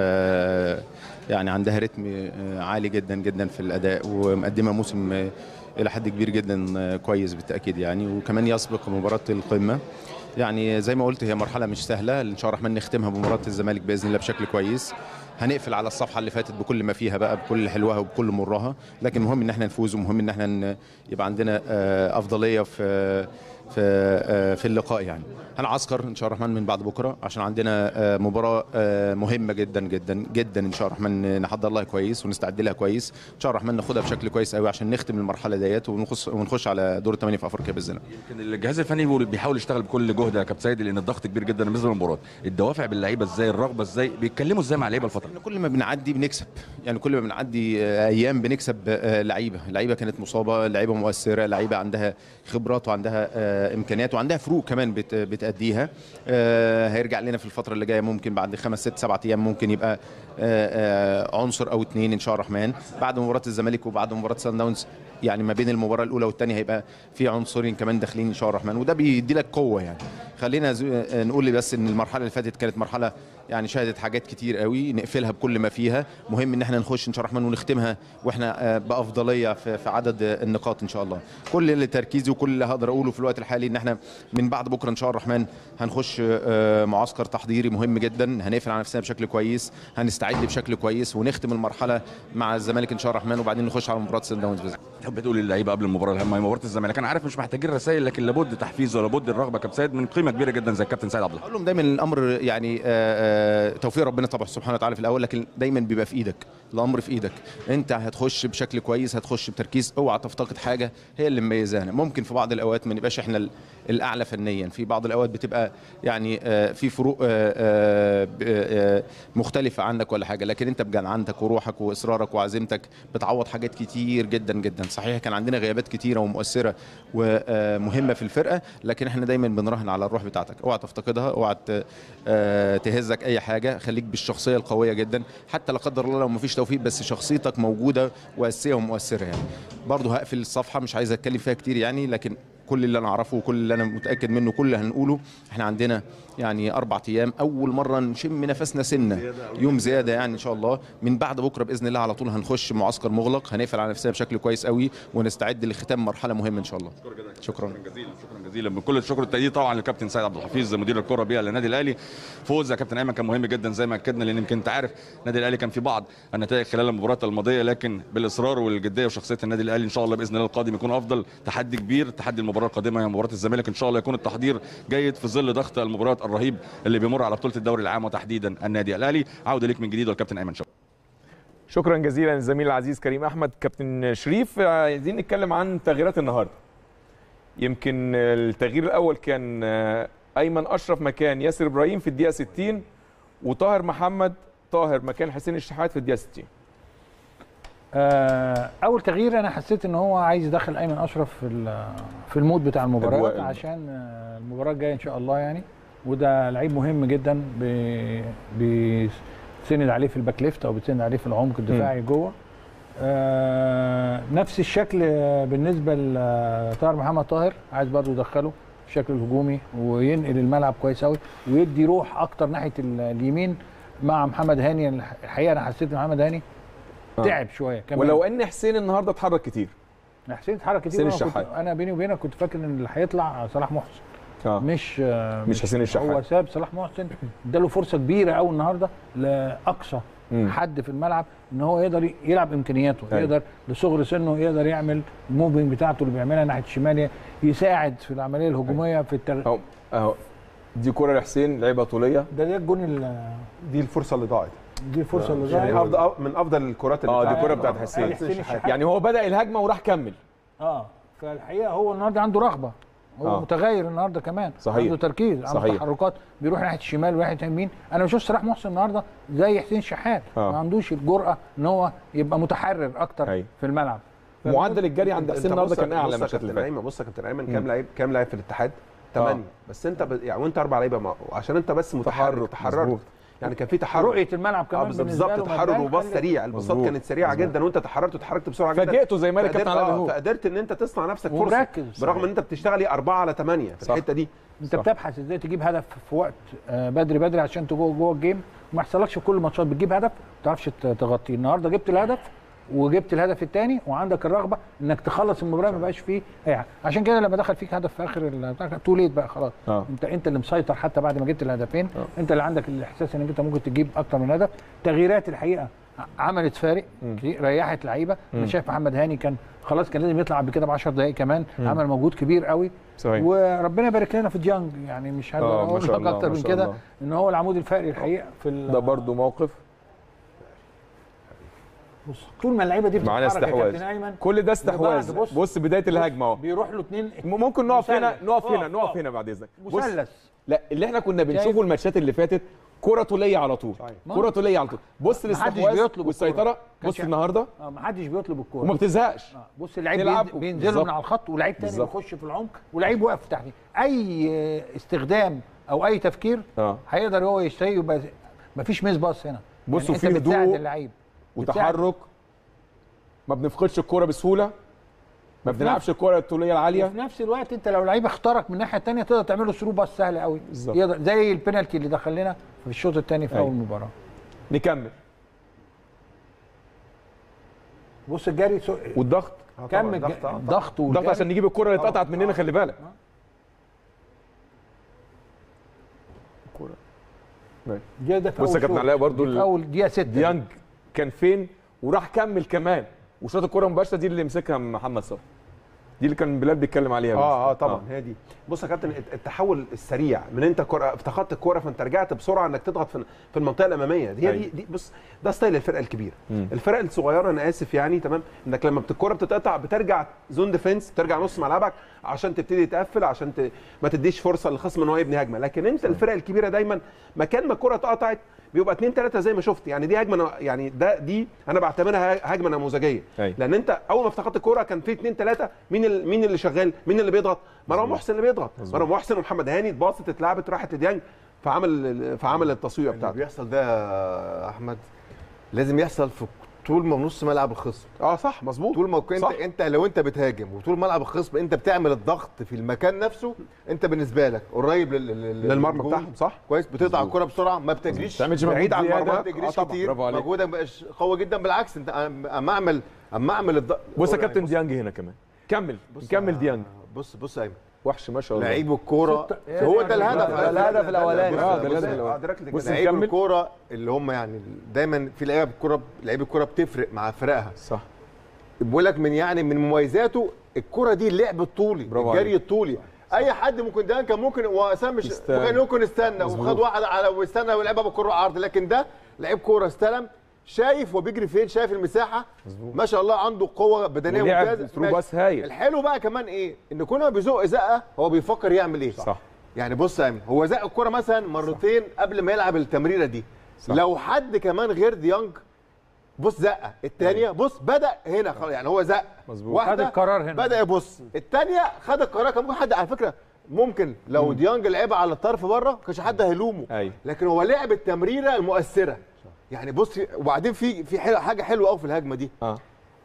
يعني عندها رتم عالي جدا جدا في الاداء ومقدمه موسم الى حد كبير جدا كويس بالتاكيد يعني وكمان يسبق مباراه القمه يعني زي ما قلت هي مرحله مش سهله ان شاء الله الرحمن نختمها بمباراه الزمالك باذن الله بشكل كويس هنقفل على الصفحه اللي فاتت بكل ما فيها بقى بكل حلوها وبكل مرها لكن المهم ان احنا نفوز ومهم ان احنا ن- يبقى عندنا آه، افضليه في في آه، في اللقاء يعني هنعسكر ان شاء الله الرحمن من بعد بكره عشان عندنا آه، مباراه آه، مهمه جدا جدا جدا ان شاء الله الرحمن نحضر لها كويس ونستعد لها كويس ان شاء الله الرحمن ناخدها بشكل كويس قوي عشان نختم المرحله ديت ونخش ونخش على دور الثمانيه في افريقيا باذن الله يمكن الجهاز الفني بيقول- بيحاول يشتغل بكل جهد يا كابتن سيد لان الضغط كبير جدا بالنسبه للمباراه الدوافع باللعيبه ازاي الرغبه ازاي بيتكلموا ازاي مع اللعيبه الفتره احنا كل ما بنعدي بنكسب يعني كل ما بنعدي آه، ايام بنكسب آه، لعيبه لعيبه كانت مصابه لعيبه مؤثره لعيبه عندها خبرات وعندها آه، امكانيات وعندها فروق كمان بت- بتاديها آه، هيرجع لنا في الفتره اللي جايه ممكن بعد خمس ست سبعة ايام ممكن يبقى آه، آه، عنصر او اتنين ان شاء الله الرحمن بعد مباراه الزمالك وبعد مباراه سان داونز يعني ما بين المباراه الاولى والثانيه هيبقى في عنصرين كمان داخلين ان شاء الله الرحمن وده بيدي لك قوه يعني خلينا ز- آه، نقول بس ان المرحله اللي فاتت كانت مرحله يعني شهدت حاجات كتير قوي نقفلها بكل ما فيها مهم ان احنا نخش ان شاء الله الرحمن ونختمها واحنا آه، بافضليه في في عدد آه، النقاط ان شاء الله كل اللي تركيزي وكل اللي هقدر اقوله في الوقت الحالي ان احنا من بعد بكره ان شاء الله الرحمن هنخش آه، معسكر تحضيري مهم جدا هنقفل على نفسنا بشكل كويس هنستعد بشكل كويس ونختم المرحله مع الزمالك ان شاء الله الرحمن وبعدين نخش على مباراه سان داونز بإذن الله. تحب تقول للعيبه قبل المباراه الهامه مباراه الزمالك انا عارف مش محتاجين رسائل لكن لابد تحفيز ولابد الرغبه كابتن سيد من قيمه كبيره جدا زي الكابتن سيد عبد الحفيظ اقول لهم دايما الامر يعني آه، آه، توفيق ربنا طبعا سبحانه وتعالى في الاول لكن دايما بيبقى في ايدك الامر في ايدك انت هتخش بشكل كويس هتخش بتركيز اوعى تفتقد حاجه هي اللي مميزانا ممكن في بعض الاوقات ما نبقاش احنا ال- الاعلى فنيا في بعض الاوقات بتبقى يعني آه، في فروق آه، آه، ب- آه، مختلفه عنك ولا حاجه لكن انت بجد عندك وروحك واصرارك وعزيمتك بتعوض حاجات كتير جدا جدا صحيح كان عندنا غيابات كتيره ومؤثره ومهمه في الفرقه لكن احنا دايما بنراهن على الروح بتاعتك اوعى تفتقدها اوعى ت- آه، تهزك اي حاجه خليك بالشخصيه القويه جدا حتى لا قدر الله لو مفيش توفيق بس شخصيتك موجوده واسيه ومؤثره يعني برضه هقفل الصفحه مش عايز اتكلم فيها كتير يعني لكن كل اللي انا اعرفه وكل اللي انا متاكد منه كل اللي هنقوله احنا عندنا يعني اربع ايام اول مره نشم نفسنا سنه يوم زياده يعني ان شاء الله من بعد بكره باذن الله على طول هنخش معسكر مغلق هنقفل على نفسنا بشكل كويس قوي ونستعد لختام مرحله مهمه ان شاء الله شكرا جزيلا شكرا جزيلا بكل الشكر التقدير طبعا للكابتن سيد عبد الحفيظ مدير الكره بيها للنادي الاهلي فوز يا كابتن ايمن كان مهم جدا زي ما اكدنا لان يمكن انت عارف النادي الاهلي كان في بعض النتائج خلال المباريات الماضيه لكن بالاصرار والجديه وشخصيه النادي الاهلي ان شاء الله باذن الله القادم يكون افضل تحدي كبير تحدي المباراه القادمه هي مباراه الزمالك ان شاء الله يكون التحضير جيد في ظل ضغط المباريات الرهيب اللي بيمر على بطوله الدوري العام وتحديدا النادي الاهلي عوده ليك من جديد والكابتن ايمن شوقي شكرا جزيلا للزميل العزيز كريم احمد كابتن شريف عايزين نتكلم عن تغييرات النهارده يمكن التغيير الاول كان آه، ايمن اشرف مكان ياسر ابراهيم في الدقيقه 60 وطاهر محمد طاهر مكان حسين الشحات في الدقيقه 60 آه، اول تغيير انا حسيت ان هو عايز يدخل ايمن اشرف في ال- في المود بتاع المباراه أجواء. عشان آه، المباراه الجايه ان شاء الله يعني وده لعيب مهم جدا بي- بيسند عليه في الباك ليفت او بيسند عليه في العمق الدفاعي جوه آه، نفس الشكل آه، بالنسبه لطاهر محمد طاهر عايز برضه يدخله الشكل الهجومي وينقل الملعب كويس قوي ويدي روح اكتر ناحيه ال- اليمين مع محمد هاني الحقيقه انا حسيت ان محمد هاني آه. تعب شويه كمان ولو ان حسين النهارده اتحرك كتير حسين اتحرك كتير حسين وأنا كنت- الشحات. انا بيني وبينك كنت فاكر ان اللي هيطلع صلاح محسن اه مش آه، مش حسين الشحات. هو ساب صلاح محسن اداله فرصه كبيره قوي النهارده لاقصى مم. حد في الملعب ان هو يقدر يلعب امكانياته أيوة. يقدر لصغر سنه يقدر يعمل الموفنج بتاعته اللي بيعملها ناحيه الشمال يساعد في العمليه الهجوميه في التغ... اهو اهو دي كرة لحسين لعيبه طوليه ده ده الجون ال- دي الفرصه اللي ضاعت دي الفرصه اللي يعني ظهرت افضل من افضل الكرات اللي اه دي اتلعبت. كرة بتاعت آه، حسين حسين الشحات. يعني هو بدا الهجمه وراح كمل اه فالحقيقه هو النهارده عنده رغبه هو آه. آه. متغير النهارده كمان صحيح. عنده تركيز عنده صحيح. تحركات بيروح ناحيه الشمال وناحيه اليمين انا بشوف صلاح محسن النهارده زي حسين شحات آه. ما عندوش الجرأه ان هو يبقى متحرر اكتر أيوة. في الملعب معدل الجري عند انت حسين النهارده بص- كان اعلى بص يا الماتشات اللي كابتن فاتت ايمن بص يا كابتن ايمن كام لعيب كام لعيب في الاتحاد؟ ثمانيه بس انت ب... يعني وانت اربع لعيبه ما- عشان انت بس متحرك تحرك، تحررت مظبوط. يعني كان في تحرك رؤيه الملعب اه كمان بالظبط بالنسبه له بالظبط تحرر مبدأ وباص يخلي- سريع الباصات مظبوط. كانت سريعه جدا وانت تحررت وتحركت بسرعه جدا فاجئته زي ما قال فقدرت- الكابتن علاء آه، منهور فقدرت ان انت تصنع نفسك فرصه ومركز. برغم ان انت بتشتغل ايه 4 على 8 في صح. الحته دي انت بتبحث ازاي تجيب هدف في وقت آه، بدري بدري عشان تجو جوه الجيم وما يحصلكش في كل الماتشات بتجيب هدف ما تعرفش ت- تغطيه النهارده جبت الهدف وجبت الهدف الثاني وعندك الرغبه انك تخلص المباراه ما يبقاش فيه اي حاجه عشان كده لما دخل فيك هدف في اخر ال- تو ليت بقى خلاص آه. انت انت اللي مسيطر حتى بعد ما جبت الهدفين انت اللي عندك الاحساس انك انت ممكن تجيب اكتر من هدف تغييرات الحقيقه ع- عملت فارق كتير، ريحت لعيبه انا شايف محمد هاني كان خلاص كان لازم يطلع قبل كده ب 10 دقائق كمان عمل مجهود كبير قوي صحيح. وربنا يبارك لنا في ديانج يعني مش هقدر آه، ما اقول شاء لك الله، اكتر ما من شاء كده الله. ان هو العمود الفقري الحقيقه في ال- ده برضو موقف بص طول ما اللعيبه دي معانا بتتحرك يا كابتن استحواذ ايمن كل ده استحواذ لبعض، بص. بص بدايه الهجمه اهو بيروح له اثنين م- ممكن نقف هنا مثلث. نقف هنا اقف، نقف اقف. هنا بعد اذنك بص مثلث لا اللي احنا كنا شايف؟ بنشوفه الماتشات اللي فاتت كرة طولية على طول كرة طولية على طول بص محدش الاستحواذ بيطلب والسيطرة الكرة. بص كانش- النهارده اه ما حدش بيطلب الكوره وما بتزهقش آه، بص اللعيب تلعب بينزل- بينزلوا بالظبط. من على الخط ولعيب تاني بالظبط. بيخش في العمق ولعيب واقف تحت اي آه، استخدام او اي تفكير اه هيقدر هو يشتري يبقى مفيش ميس باص هنا بصوا يعني في انت بتساعد هدوء اللعيب بتساعد- وتحرك ما بنفقدش الكرة بسهولة ما بنلعبش الكرة الطولية العالية وفي نفس الوقت انت لو لعيب اخترق من الناحيه الثانيه تقدر تعمل له ثرو باص سهل قوي بالظبط. يقدر زي البينالتي اللي دخل لنا في الشوط الثاني في أيوة. اول مباراه نكمل بص الجري سو... والضغط آه طبعاً، كم الج- ضغط، آه، الضغط ضغط والجري. عشان نجيب الكرة اللي اتقطعت مننا خلي بالك دي ده في بص يا أول كابتن شوط. علاء برضو دي ال- في اول دقيقه 6 ديانج كان فين وراح كمل كمان وشاط الكرة مباشرة دي اللي مسكها محمد صلاح دي اللي كان بلال بيتكلم عليها اه اه طبعا هي دي بص يا كابتن الت- التحول السريع من انت كرة افتقدت الكوره فانت رجعت بسرعه انك تضغط في في المنطقه الاماميه دي, دي, أيوة. دي بص ده ستايل الفرقه الكبيره مم. الفرق الصغيره انا اسف يعني تمام انك لما بت- الكوره بتتقطع بترجع زون ديفنس ترجع نص ملعبك عشان تبتدي تقفل عشان ت... ما تديش فرصه للخصم ان هو يبني هجمه لكن انت الفرق الكبيره دايما مكان ما الكوره اتقطعت بيبقى اتنين تلاته زي ما شفت يعني دي هجمه أنا- يعني ده دي انا بعتبرها هجمه نموذجيه أيوة. لان انت اول ما افتقدت الكوره كان في اتنين تلاته مين ال... مين اللي شغال مين اللي بيضغط مروان محسن اللي بيضغط مروان محسن ومحمد هاني اتباصت اتلعبت راحت لديانج فعمل فعمل التصوير اللي بتاعته بيحصل ده يا احمد لازم يحصل في طول ما نص ملعب الخصم اه صح مظبوط طول ما انت صح. انت لو انت بتهاجم وطول ملعب الخصم انت بتعمل الضغط في المكان نفسه انت بالنسبه لك قريب لل- لل- للمرمى للجول. بتاعهم صح كويس بتقطع الكره بسرعه ما بتجريش تعملش بعيد مجهود عن زيادة. المرمى. ما آه بتجريش طبعاً، كتير برافو عليك. مجهودك مبقاش قوي جدا بالعكس انت اما اعمل اما اعمل الضغط بص يا كابتن ديانج هنا كمان كمل نكمل ديانج بص بص يا ايمن وحش ما شاء الله لعيب الكوره هو ده الهدف ده الهدف الأولاني. اه ده بص- الهدف اه الأول. ده ركله بص الجزاء. لعيب نكمل. الكوره اللي هم يعني دايما في لعيبه الكوره لعيب الكوره بتفرق مع فرقها صح بقول لك من يعني من مميزاته الكره دي اللعب الطولي برافو الجري عليك. الطولي اي حد ممكن ده كان ممكن واسام مش يستنى. ممكن يكون استنى مظبوط. وخد واحد على واستنى ويلعبها بالكره عرض لكن ده لعيب كوره استلم شايف وبيجري فين شايف المساحه ما شاء الله عنده قوه بدنيه ولعب ممتازه ثرو ماشي. باس هايل الحلو بقى كمان ايه ان كل ما بيزق زقه هو بيفكر يعمل ايه صح يعني بص يا ايمن هو زق الكره مثلا مرتين قبل ما يلعب التمريره دي صح. لو حد كمان غير ديانج بص زقه الثانيه بص بدا هنا خلاص يعني هو زق مظبوط. واحدة خد القرار هنا. بدا يبص الثانيه خد القرار كان ممكن حد على فكره ممكن لو ديانج لعبها على الطرف بره ما كانش حد هيلومه أيوة. لكن هو لعب التمريره المؤثره يعني بص وبعدين في في حل- حاجه حلوه قوي في الهجمه دي اه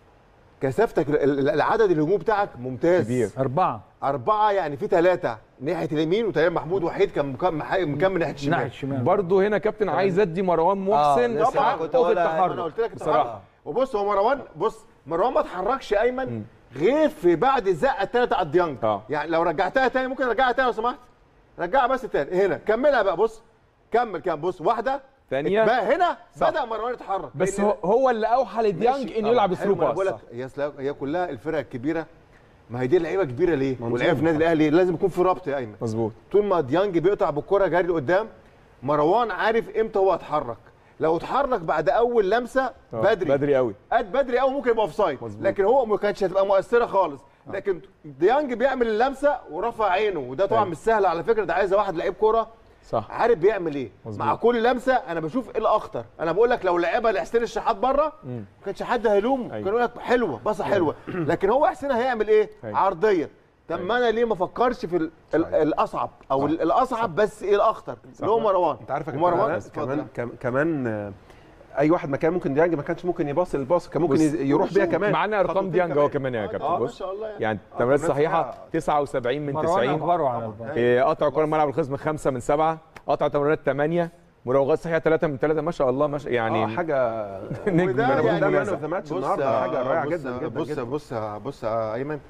كثافتك ال- ال- العدد الهجوم بتاعك ممتاز كبير. اربعه أربعة يعني في ثلاثة ناحية اليمين وتقريبا محمود وحيد كان مكمل مكمل ناحية الشمال ناحيه الشمال برضه هنا كابتن عايز ادي مروان محسن لسه طبعاً. كنت حقه في هقولها. انا التحرك قلت لك بصراحه وبص هو مروان بص مروان ما اتحركش ايمن غير في بعد الزقه الثالثه على الديانج آه. يعني لو رجعتها تاني ممكن ارجعها تاني لو سمحت رجعها بس تاني هنا كملها بقى بص كمل كمل بص واحده ثانية. بقى هنا صح. بدا مروان يتحرك بس لأن- هو هو اللي اوحى لديانج ماشي. انه آه، يلعب حلو، ثرو ما أنا باس بقول لك صح. هي سلا- هي كلها الفرق الكبيره ما هي دي لعيبه كبيره ليه؟ ولعيبه في النادي الاهلي لازم يكون في ربط يا ايمن مظبوط طول ما ديانج بيقطع بالكره جري لقدام مروان عارف امتى هو اتحرك لو اتحرك بعد اول لمسه آه، بدري بدري قوي قد بدري قوي ممكن يبقى اوف سايد مظبوط. لكن هو ما كانتش هتبقى مؤثره خالص لكن ديانج بيعمل اللمسه ورفع عينه وده طبعا أيوة. مش سهل على فكره ده عايز واحد لعيب كوره صح عارف بيعمل ايه مظبوط. مع كل لمسه انا بشوف ايه الاخطر انا بقول لك لو لعبها لحسين الشحات بره ما كانش حد هيلومه أيوة. كان يقول لك حلوه باصه حلوه لكن هو حسين هيعمل ايه أيوة. عرضيه طب ما انا ليه ما افكرش في ال- ال- الاصعب او ال- الاصعب بس ايه الاخطر اللي هو مروان انت عارف يا كابتن ومروان أنس، اتفضل. كمان كم- كمان آه، اي واحد مكان ممكن ديانج ما كانش ممكن يباص الباص كان ممكن بص، ي- يروح بيها كمان معانا ارقام خطوتين ديانج اهو كمان يا كابتن اه ما بص شاء الله يعني يعني التمريرات تمريرات الصحيحه صحيحة. 79 من مروان 90 اخباره على البال إيه، قطع كره ملعب الخصم 5 من 7 قطع تمريرات 8 مراوغات صحيحه 3 من 3 ما شاء الله ما شاء يعني اه حاجه نجم وده أنا بقول يعني ده مناسب. مان اوف ذا ماتش بص النهارده يا- حاجه رائعه بص جدا يا- جدا بص جدا. بص يا- بص يا ايمن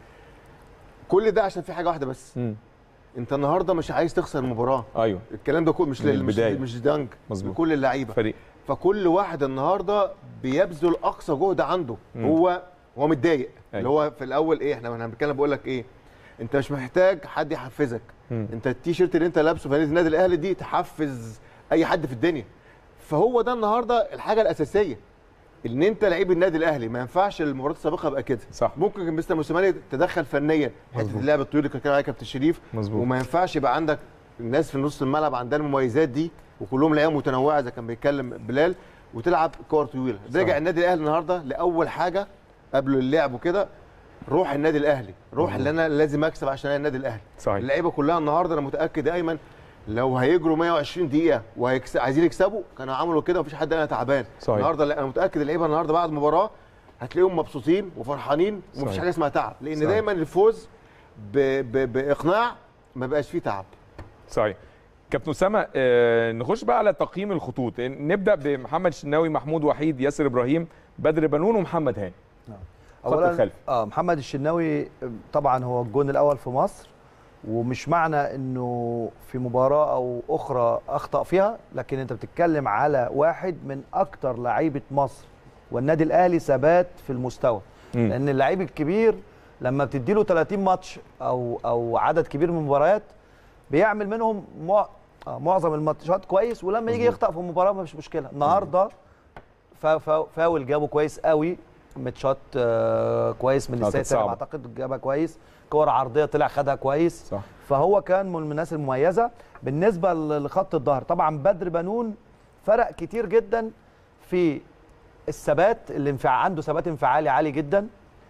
كل ده عشان في حاجه واحده بس مم. انت النهارده مش عايز تخسر المباراه ايوه الكلام ده كله مش من لل- مش البداية. مش دانج مظبوط. لكل اللعيبه فريق فكل واحد النهارده بيبذل اقصى جهد عنده مم. هو هو متضايق أيوة. اللي هو في الاول ايه احنا احنا بنتكلم بقول لك ايه انت مش محتاج حد يحفزك مم. انت التيشيرت اللي انت لابسه في نادي النادي الاهلي دي تحفز اي حد في الدنيا فهو ده النهارده الحاجه الاساسيه ان انت لعيب النادي الاهلي ما ينفعش المباراه السابقه يبقى كده صح. ممكن مستر موسيماني تدخل فنيا حته اللعب الطويل اللي كان بيتكلم عليها كابتن شريف مظبوط. وما ينفعش يبقى عندك الناس في نص الملعب عندها المميزات دي وكلهم لعيبه متنوعه زي كان بيتكلم بلال وتلعب كور طويله رجع النادي الاهلي النهارده لاول حاجه قبل اللعب وكده روح النادي الاهلي روح اللي انا لازم اكسب عشان انا النادي الاهلي صحيح. اللعيبه كلها النهارده انا متاكد يا ايمن لو هيجروا 120 دقيقه وعايزين يكسبوا كانوا عملوا كده ومفيش حد انا تعبان صحيح. النهارده لا، انا متاكد اللعيبه النهارده بعد المباراه هتلاقيهم مبسوطين وفرحانين ومفيش صحيح. حاجه اسمها تعب لان صحيح. دايما الفوز ب... ب... باقناع ما بقاش فيه تعب صحيح كابتن اسامه آه نخش بقى على تقييم الخطوط نبدا بمحمد شناوي محمود وحيد ياسر ابراهيم بدر بنون ومحمد هاني خط اولا الخلف. اه محمد الشناوي طبعا هو الجون الاول في مصر ومش معنى انه في مباراه او اخرى اخطا فيها لكن انت بتتكلم على واحد من اكتر لعيبه مصر والنادي الاهلي ثبات في المستوى مم. لان اللعيب الكبير لما بتدي له 30 ماتش او او عدد كبير من المباريات بيعمل منهم مع... آه، معظم الماتشات كويس ولما يجي يخطأ في المباراه مفيش مشكله النهارده فا- فا- فاول جابه كويس قوي ماتشات آه، كويس من آه، السيد كانت سالم صعبة. اعتقد جابها كويس كور عرضيه طلع خدها كويس صح فهو كان من الناس المميزه بالنسبه ل- لخط الظهر طبعا بدر بنون فرق كتير جدا في الثبات الانفعال عنده ثبات انفعالي عالي جدا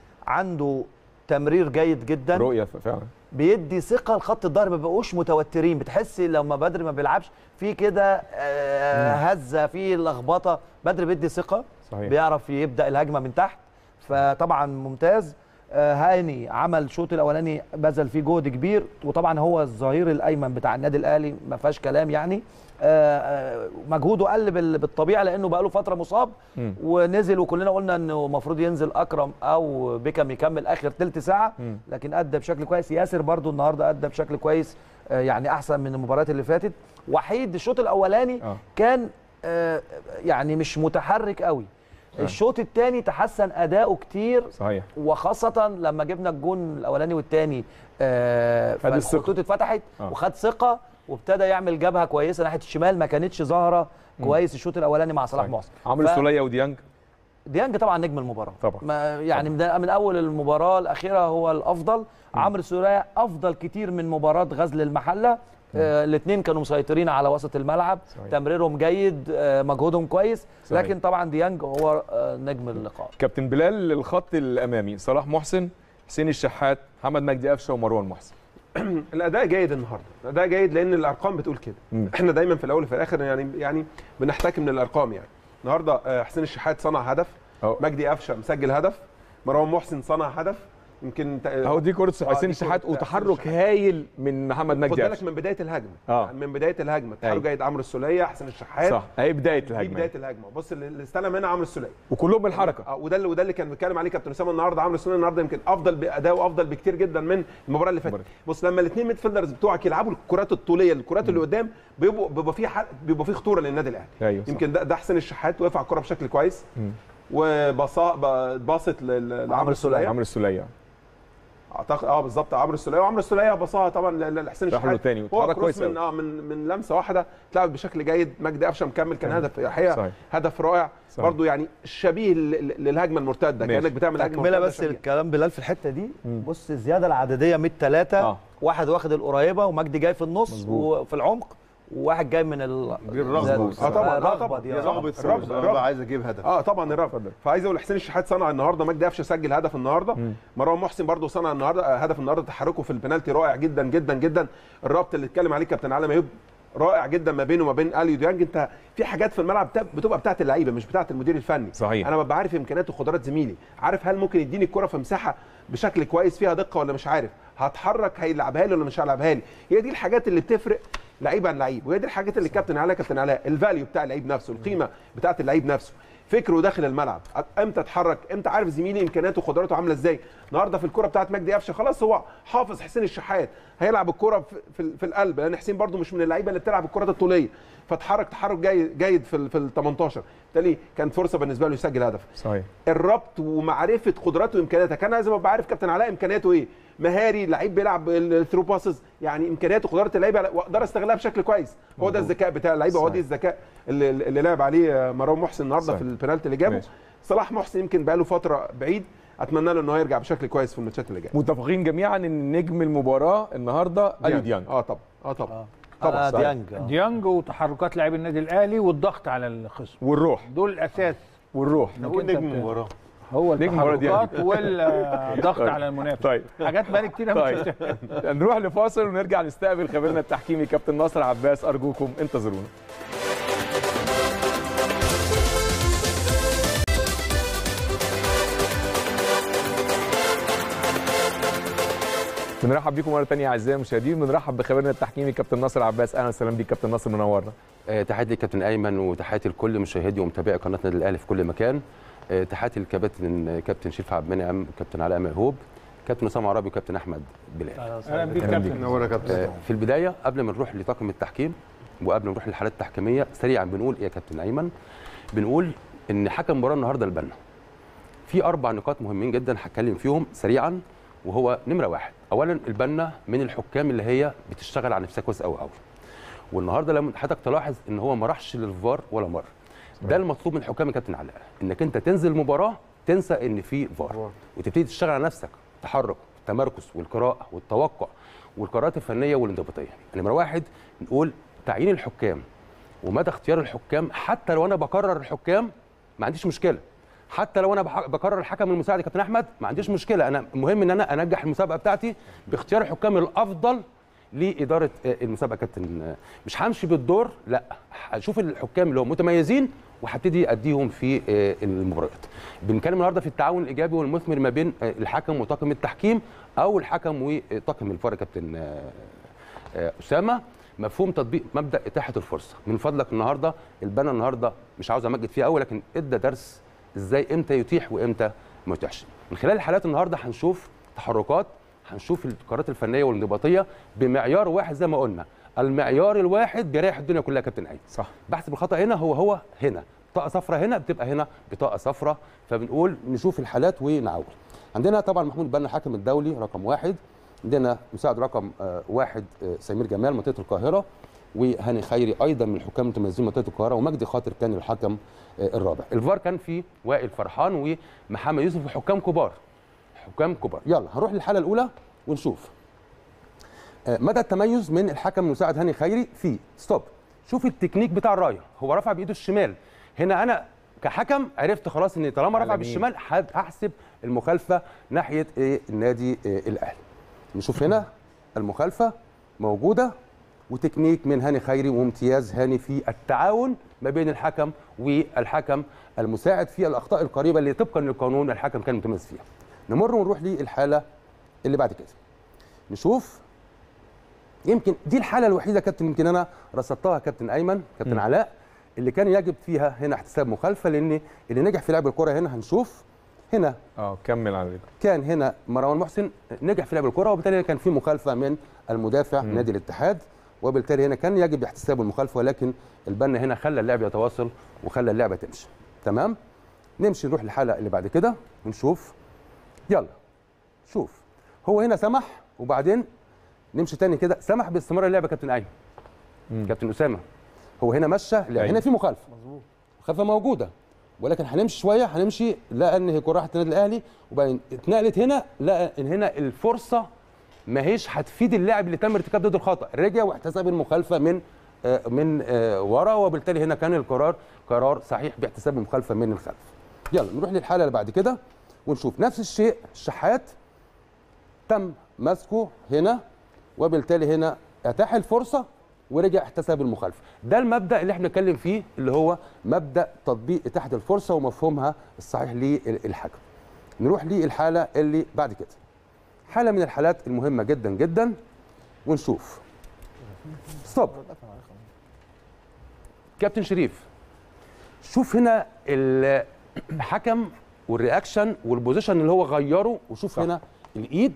عنده تمرير جيد جدا رؤيه فعلا بيدي ثقه لخط الظهر ما بقوش متوترين بتحس لما بدر ما بيلعبش في كده آه، هزه في لخبطه بدر بيدي ثقه صحيح. بيعرف يبدا الهجمه من تحت فطبعا ممتاز آه، هاني عمل الشوط الاولاني بذل فيه جهد كبير وطبعا هو الظهير الايمن بتاع النادي الاهلي ما فيهاش كلام يعني آه، آه، مجهوده قل بال- بالطبيعه لانه بقى له فتره مصاب مم. ونزل وكلنا قلنا انه المفروض ينزل اكرم او بيكم يكمل اخر ثلث ساعه مم. لكن ادى بشكل كويس ياسر برضو النهارده ادى بشكل كويس آه، يعني احسن من المباريات اللي فاتت وحيد الشوط الاولاني آه. كان آه، يعني مش متحرك قوي الشوط الثاني تحسن اداؤه كتير صحيح وخاصة لما جبنا الجون الأولاني والثاني آه خد الثقة. فالخطوط اتفتحت آه. وخد ثقة وابتدى يعمل جبهة كويسة ناحية الشمال ما كانتش ظاهرة كويس الشوط الأولاني مع صلاح صحيح. محسن عمرو ف- السوليه وديانج ديانج طبعا نجم المباراه طبعا. ما يعني من, من اول المباراه الاخيره هو الافضل عمرو السوليه افضل كتير من مباراه غزل المحله آه الاثنين كانوا مسيطرين على وسط الملعب صحيح. تمريرهم جيد آه مجهودهم كويس صحيح. لكن طبعا ديانج هو آه نجم اللقاء كابتن بلال الخط الامامي صلاح محسن حسين الشحات محمد مجدي قفشه ومروان محسن الاداء جيد النهارده الاداء جيد لان الارقام بتقول كده مم. احنا دايما في الاول وفي الاخر يعني يعني بنحتكم من الارقام يعني النهارده آه، حسين الشحات صنع هدف أهو. مجدي قفشه مسجل هدف مروان محسن صنع هدف يمكن اهو دي كره حسين دي كرة الشحات حسين وتحرك الشحات. هايل من محمد خد مجدي بالك قفشه من بدايه الهجمه آه. يعني من بدايه الهجمه تحرك أيوة. جيد عمرو السوليه حسين الشحات صح اهي بدايه دي الهجمه بدايه الهجمه بص اللي اللي استلم هنا عمرو السوليه وكلهم بالحركه اه وده اللي وده اللي كان بيتكلم عليه كابتن اسامه النهارده عمرو السوليه النهارده يمكن افضل باداء وافضل بكتير جدا من المباراه اللي فاتت المباراة. بص لما الاثنين ميد فيلدرز بتوعك يلعبوا الكرات الطوليه الكرات اللي قدام بيبقوا بيبقى في حل... بيبقى في خطوره للنادي الاهلي ايوه صح. يمكن ده ده حسين الشحات وقف على الكره بشكل كويس مم. وباصا ب- باصت لل- لعمرو السوليه عمرو السوليه اعتقد اه بالظبط عمرو السوليه وعمرو السوليه باصاها طبعا ل- ل- لحسين راح له الشحات تاني هو واتحرك كروس كويس من أوي. اه من من لمسه واحده اتلعب بشكل جيد مجدي قفشه مكمل كان هدف الحقيقه صحيح. هدف رائع صحيح. برضو يعني شبيه ل- للهجمه المرتده ماشي. كانك بتعمل هجمه تكمله مرتدة بس شبيه. الكلام بلال في الحته دي بص الزياده العدديه من الثلاثه آه. واحد واخد القريبه ومجدي جاي في النص مظبوط. وفي العمق وواحد جاي من ال دي الرغبة. اه طبعا اه الرغبة طبعا دي يا آه. رغبه الرغبه الرغبه الرغبه عايز اجيب هدف اه طبعا الرغبه فعايز اقول حسين الشحات صنع النهارده مجدي قفشه سجل هدف النهارده مروان محسن برضو صنع النهارده آه، هدف النهارده تحركه في البنالتي رائع جدا جدا جدا الربط اللي اتكلم عليه كابتن علي ميوب رائع جدا ما بينه وما بين اليو ديانج انت في حاجات في الملعب بتا- بتبقى بتاعت اللعيبه مش بتاعت المدير الفني صحيح. انا ببقى عارف امكانيات وقدرات زميلي عارف هل ممكن يديني الكره في مساحه بشكل كويس فيها دقه ولا مش عارف هتحرك هيلعبها لي ولا مش هيلعبها لي هي دي الحاجات اللي بتفرق لعيب عن لعيب وهي دي الحاجات اللي الكابتن علاء كابتن علاء الفاليو بتاع اللعيب نفسه القيمه بتاعت اللعيب نفسه فكره داخل الملعب امتى اتحرك امتى عارف زميلي امكانياته وقدراته عامله ازاي النهارده في الكره بتاعت مجدي قفشه خلاص هو حافظ حسين الشحات هيلعب الكره في, في, في القلب لان حسين برده مش من اللعيبه اللي بتلعب الكرات الطوليه فتحرك تحرك جيد جيد في ال- في ال 18 بالتالي كانت فرصه بالنسبه له يسجل هدف صحيح الربط ومعرفه قدراته وامكانياته كان لازم ابقى عارف كابتن علاء امكانياته ايه مهاري لعيب بيلعب الثرو باسز يعني امكانياته وقدرات اللعيبه واقدر استغلها بشكل كويس هو ده الذكاء بتاع اللعيبه هو صحيح. دي الذكاء اللي, اللي لعب عليه مروان محسن النهارده صحيح. في البنالتي اللي جابه ماشي. صلاح محسن يمكن بقى له فتره بعيد اتمنى له ان هو يرجع بشكل كويس في الماتشات اللي جايه متفقين جميعا ان نجم المباراه النهارده اليو ديانج اه طبعا اه طبعا طبعا صحيح. ديانج آه. ديانج وتحركات لاعبي النادي الاهلي والضغط على الخصم والروح دول الاساس والروح إنك هو أنت نجم بت- المباراه هو نجم المباراة دي التحركات والضغط على المنافس طيب حاجات بقالي كتير طيب مش نروح لفاصل ونرجع نستقبل خبيرنا التحكيمي كابتن ناصر عباس ارجوكم انتظرونا بنرحب بيكم مره ثانيه اعزائي المشاهدين بنرحب بخبيرنا التحكيمي كابتن ناصر عباس اهلا وسهلا بيك كابتن ناصر منورنا آه، تحياتي لكابتن ايمن وتحياتي لكل مشاهدي ومتابعي قناه النادي الاهلي في كل مكان آه، تحياتي للكابتن كابتن شريف عبد المنعم وكابتن علاء مهوب كابتن اسامه عربي وكابتن احمد بلال اهلا بيك كابتن نور يا آه، كابتن في البدايه قبل ما نروح لطاقم التحكيم وقبل ما نروح للحالات التحكيميه سريعا بنقول ايه يا كابتن ايمن بنقول ان حكم المباراه النهارده البنا في اربع نقاط مهمين جدا هتكلم فيهم سريعا وهو نمره واحد اولا البنا من الحكام اللي هي بتشتغل على نفسها كويس قوي قوي والنهارده لما حضرتك تلاحظ ان هو ما راحش للفار ولا مره ده المطلوب من الحكام يا كابتن علاء انك انت تنزل المباراه تنسى ان في فار وتبتدي تشتغل على نفسك تحرك التمركز والقراءه والتوقع والقرارات الفنيه والانضباطيه نمره واحد نقول تعيين الحكام ومدى اختيار الحكام حتى لو انا بقرر الحكام ما عنديش مشكله حتى لو انا بح- بقرر الحكم المساعد يا كابتن احمد ما عنديش مشكله انا المهم ان انا انجح المسابقه بتاعتي باختيار الحكام الافضل لاداره آه، المسابقه يا كابتن آه، مش همشي بالدور لا هشوف الحكام اللي هم متميزين وهبتدي اديهم في آه، المباريات بنتكلم النهارده في التعاون الايجابي والمثمر ما بين آه، الحكم وطاقم التحكيم او الحكم وطاقم الفار يا كابتن آه، آه، اسامه مفهوم تطبيق مبدا اتاحه الفرصه من فضلك النهارده البنا النهارده مش عاوز امجد فيها قوي لكن ادى درس ازاي امتى يتيح وامتى ما يتيحش من خلال الحالات النهارده هنشوف تحركات هنشوف القرارات الفنيه والانضباطيه بمعيار واحد زي ما قلنا المعيار الواحد بيريح الدنيا كلها يا كابتن عيد صح بحسب الخطا هنا هو هو هنا بطاقه صفراء هنا بتبقى هنا بطاقه صفراء فبنقول نشوف الحالات ونعول عندنا طبعا محمود البنا الحكم الدولي رقم واحد عندنا مساعد رقم آه، واحد آه، سمير جمال منطقه القاهره وهاني خيري ايضا من الحكام المتميزين منطقه القاهره ومجدي خاطر كان الحكم آه، الرابع الفار كان في وائل فرحان ومحمد يوسف وحكام كبار حكام كبار يلا هنروح للحاله الاولى ونشوف آه، مدى التميز من الحكم المساعد هاني خيري في ستوب شوف التكنيك بتاع الرايه هو رفع بايده الشمال هنا انا كحكم عرفت خلاص ان طالما رفع على مين؟ بالشمال هب- هحسب المخالفه ناحيه إيه النادي إيه الاهلي نشوف هنا المخالفه موجوده وتكنيك من هاني خيري وامتياز هاني في التعاون ما بين الحكم والحكم المساعد في الاخطاء القريبه اللي طبقا للقانون الحكم كان متميز فيها نمر ونروح للحاله اللي بعد كده نشوف يمكن دي الحاله الوحيده يا كابتن يمكن انا رصدتها يا كابتن ايمن كابتن مم. علاء اللي كان يجب فيها هنا احتساب مخالفه لان اللي نجح في لعب الكره هنا هنشوف هنا اه كمل على كده كان هنا مروان محسن نجح في لعب الكره وبالتالي كان في مخالفه من المدافع مم. نادي الاتحاد وبالتالي هنا كان يجب احتساب المخالفه ولكن البنا هنا خلى اللعب يتواصل وخلى اللعبه تمشي تمام نمشي نروح للحلقه اللي بعد كده ونشوف يلا شوف هو هنا سمح وبعدين نمشي تاني كده سمح باستمرار اللعبه كابتن ايمن مم. كابتن اسامه هو هنا مشى لا أيوة. هنا في مخالفه مظبوط مخالفه موجوده ولكن هنمشي شويه هنمشي لقى ان هي كره راحت النادي الاهلي وبعدين اتنقلت هنا لقى ان هنا الفرصه ما هيش هتفيد اللاعب اللي تم ارتكاب ضده الخطا رجع واحتسب المخالفه من آه، من آه، ورا وبالتالي هنا كان القرار قرار صحيح باحتساب المخالفه من الخلف يلا نروح للحاله اللي بعد كده ونشوف نفس الشيء الشحات تم مسكه هنا وبالتالي هنا اتاح الفرصه ورجع احتسب المخالفه ده المبدا اللي احنا بنتكلم فيه اللي هو مبدا تطبيق اتاحه الفرصه ومفهومها الصحيح للحكم نروح للحاله اللي بعد كده حاله من الحالات المهمه جدا جدا ونشوف ستوب كابتن شريف شوف هنا الحكم والرياكشن والبوزيشن اللي هو غيره وشوف صح. هنا الايد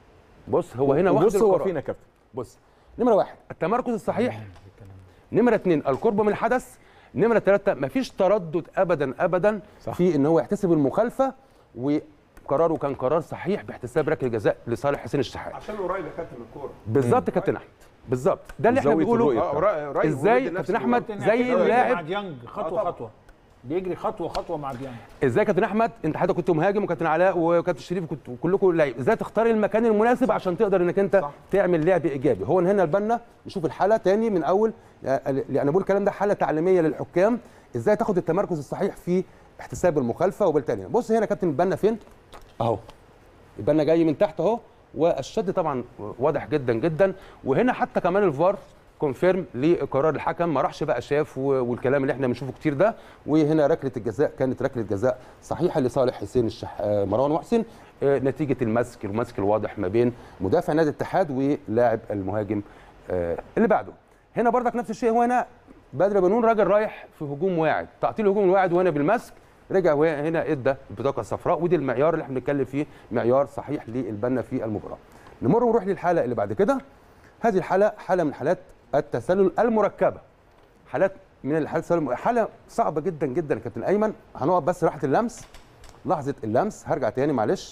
بص هو هنا واخد بص هو القرار. فين يا كابتن بص نمره واحد التمركز الصحيح نمره اثنين القرب من الحدث نمره ثلاثه مفيش تردد ابدا ابدا صح. في ان هو يحتسب المخالفه وقراره كان قرار صحيح باحتساب ركله جزاء لصالح حسين الشحات عشان قريب يا كابتن من الكوره بالظبط يا كابتن احمد بالظبط ده اللي احنا زاوية بنقوله الرؤية. اه قريب قريب ازاي ومدي نفس كابتن احمد الوقت. زي مع اللاعب ديانج آه خطوه طبعا. خطوه بيجري خطوه خطوه مع ديانج ازاي كابتن احمد انت حضرتك كنت مهاجم وكابتن علاء وكابتن شريف كنت كلكم لعيب ازاي تختار المكان المناسب عشان تقدر انك انت صح. تعمل لعب ايجابي هو هنا البنا نشوف الحاله تاني من اول يعني انا بقول الكلام ده حاله تعليميه للحكام ازاي تاخد التمركز الصحيح في احتساب المخالفه وبالتالي بص هنا كابتن البنا فين اهو البنا جاي من تحت اهو والشد طبعا واضح جدا جدا وهنا حتى كمان الفار كونفيرم لقرار الحكم ما راحش بقى شاف و- والكلام اللي احنا بنشوفه كتير ده وهنا ركله الجزاء كانت ركله جزاء صحيحه لصالح حسين الشح... آه، مروان محسن آه، نتيجه المسك المسك الواضح ما بين مدافع نادي الاتحاد ولاعب المهاجم آه، اللي بعده هنا برضك نفس الشيء هو هنا بدر بنون راجل رايح في هجوم واعد تعطيل الهجوم الواعد وهنا بالمسك رجع وهنا ادى البطاقه الصفراء ودي المعيار اللي احنا بنتكلم فيه معيار صحيح للبنا في المباراه نمر ونروح للحاله اللي بعد كده هذه الحاله حاله من حالات التسلل المركبه حالات من الحالات التسلل حاله صعبه جدا جدا يا كابتن ايمن هنقف بس راحه اللمس لحظه اللمس هرجع تاني معلش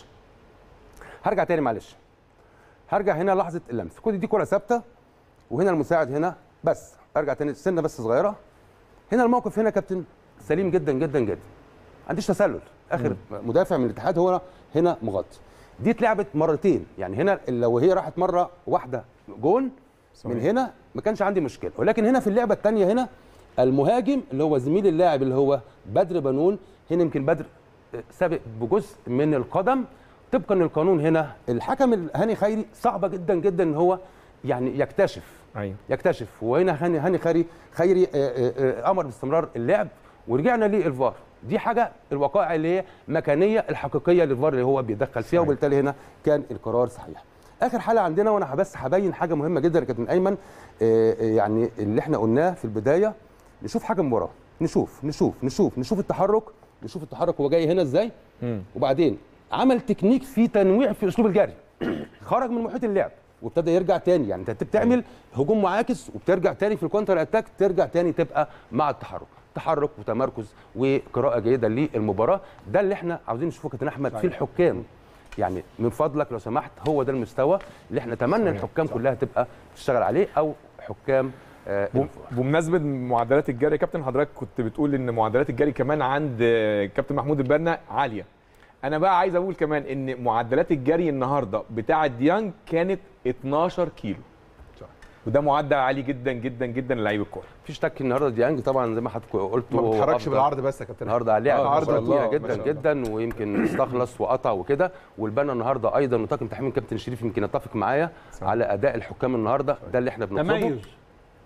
هرجع تاني معلش هرجع هنا لحظه اللمس كل دي كره ثابته وهنا المساعد هنا بس ارجع تاني سنه بس صغيره هنا الموقف هنا كابتن سليم جدا جدا جدا ما عنديش تسلل اخر مدافع من الاتحاد هو هنا مغطي دي اتلعبت مرتين يعني هنا لو هي راحت مره واحده جون من صحيح. هنا ما كانش عندي مشكله ولكن هنا في اللعبه الثانيه هنا المهاجم اللي هو زميل اللاعب اللي هو بدر بنون هنا يمكن بدر سابق بجزء من القدم طبقا للقانون هنا الحكم هاني خيري صعبه جدا جدا ان هو يعني يكتشف ايوه يكتشف وهنا هاني هاني خيري خيري آه، آه، آه، امر باستمرار اللعب ورجعنا للفار دي حاجه الوقائع اللي هي مكانيه الحقيقيه للفار اللي هو بيدخل فيها وبالتالي هنا كان القرار صحيح اخر حاله عندنا وانا بس هبين حاجه مهمه جدا يا كابتن ايمن آه، آه، يعني اللي احنا قلناه في البدايه نشوف حاجه المباراه نشوف نشوف نشوف نشوف التحرك نشوف التحرك هو جاي هنا ازاي مم. وبعدين عمل تكنيك في تنويع في اسلوب الجري خرج من محيط اللعب وابتدى يرجع تاني يعني انت بتعمل هجوم معاكس وبترجع تاني في الكونتر اتاك ترجع تاني تبقى مع التحرك تحرك وتمركز وقراءه جيده للمباراه ده اللي احنا عاوزين نشوفه كابتن احمد في الحكام يعني من فضلك لو سمحت هو ده المستوى اللي احنا نتمنى الحكام كلها تبقى تشتغل عليه او حكام آه بم- بمناسبه معدلات الجري يا كابتن حضرتك كنت بتقول ان معدلات الجري كمان عند آه، كابتن محمود البنا عاليه انا بقى عايز اقول كمان ان معدلات الجري النهارده بتاعه ديانج كانت 12 كيلو وده معدل عالي جدا جدا جدا للعيب الكوره مفيش شك النهارده ديانج طبعا زي ما حضرتك قلت ما هو بتتحركش أفضل. بالعرض بس يا كابتن النهارده لعب آه، عرض ما شاء الله، كتيره ما جدا شاء الله. جدا ويمكن استخلص وقطع وكده والبنا النهارده ايضا وطاقم تحميل كابتن شريف يمكن يتفق معايا على اداء الحكام النهارده ده اللي احنا بنطلبه تميز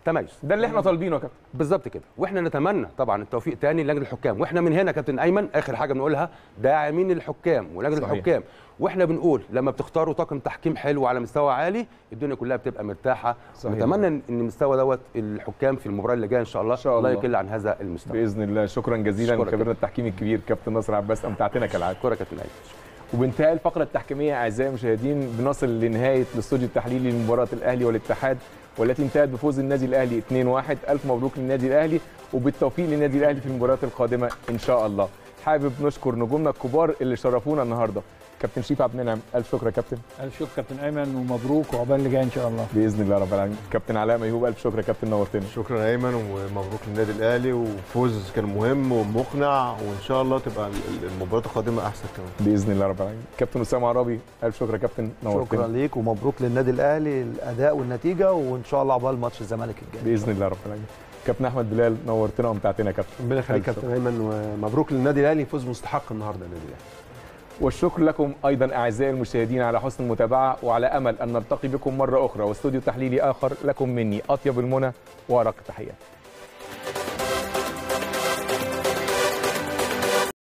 تميز ده اللي احنا طالبينه يا كابتن بالظبط كده واحنا نتمنى طبعا التوفيق تاني لجنه الحكام واحنا من هنا كابتن ايمن اخر حاجه بنقولها داعمين الحكام ولجنه صحيح. الحكام واحنا بنقول لما بتختاروا طاقم تحكيم حلو على مستوى عالي الدنيا كلها بتبقى مرتاحه صحيح. نتمنى ان المستوى دوت الحكام في المباراه اللي جايه ان شاء الله شاء الله. لا يقل عن هذا المستوى باذن الله شكرا جزيلا أشكرك خبيرنا يا التحكيمي الكبير كابتن ناصر عباس امتعتنا كالعاده اشكرك يا كابتن ايمن وبانتهاء الفقره التحكيميه اعزائي المشاهدين بنصل لنهايه الاستوديو التحليلي لمباراه الاهلي والاتحاد والتي انتهت بفوز النادي الاهلي 2-1 الف مبروك للنادي الاهلي وبالتوفيق للنادي الاهلي في المباريات القادمه ان شاء الله حابب نشكر نجومنا الكبار اللي شرفونا النهارده كابتن شيف عبد المنعم الف شكر يا كابتن الف شكر كابتن ايمن ومبروك وعقبال اللي جاي ان شاء الله باذن الله رب العالمين كابتن علاء ميهوب الف شكر يا كابتن نورتنا شكرا ايمن ومبروك للنادي الاهلي وفوز كان مهم ومقنع وان شاء الله تبقى ال- ال- المباريات القادمه احسن كمان باذن الله رب العالمين كابتن اسامه عرابي الف شكر يا كابتن نورتنا شكرا ليك ومبروك للنادي الاهلي الاداء والنتيجه وان شاء الله عقبال ماتش الزمالك الجاي باذن الله رب العالمين كابتن احمد بلال نورتنا وامتعتنا يا كابتن ربنا يخليك ألف كابتن ايمن ومبروك للنادي الاهلي فوز مستحق النهارده النادي الاهلي والشكر لكم ايضا اعزائي المشاهدين على حسن المتابعه وعلى امل ان نلتقي بكم مره اخرى واستوديو تحليلي اخر لكم مني اطيب المنى وارق التحيات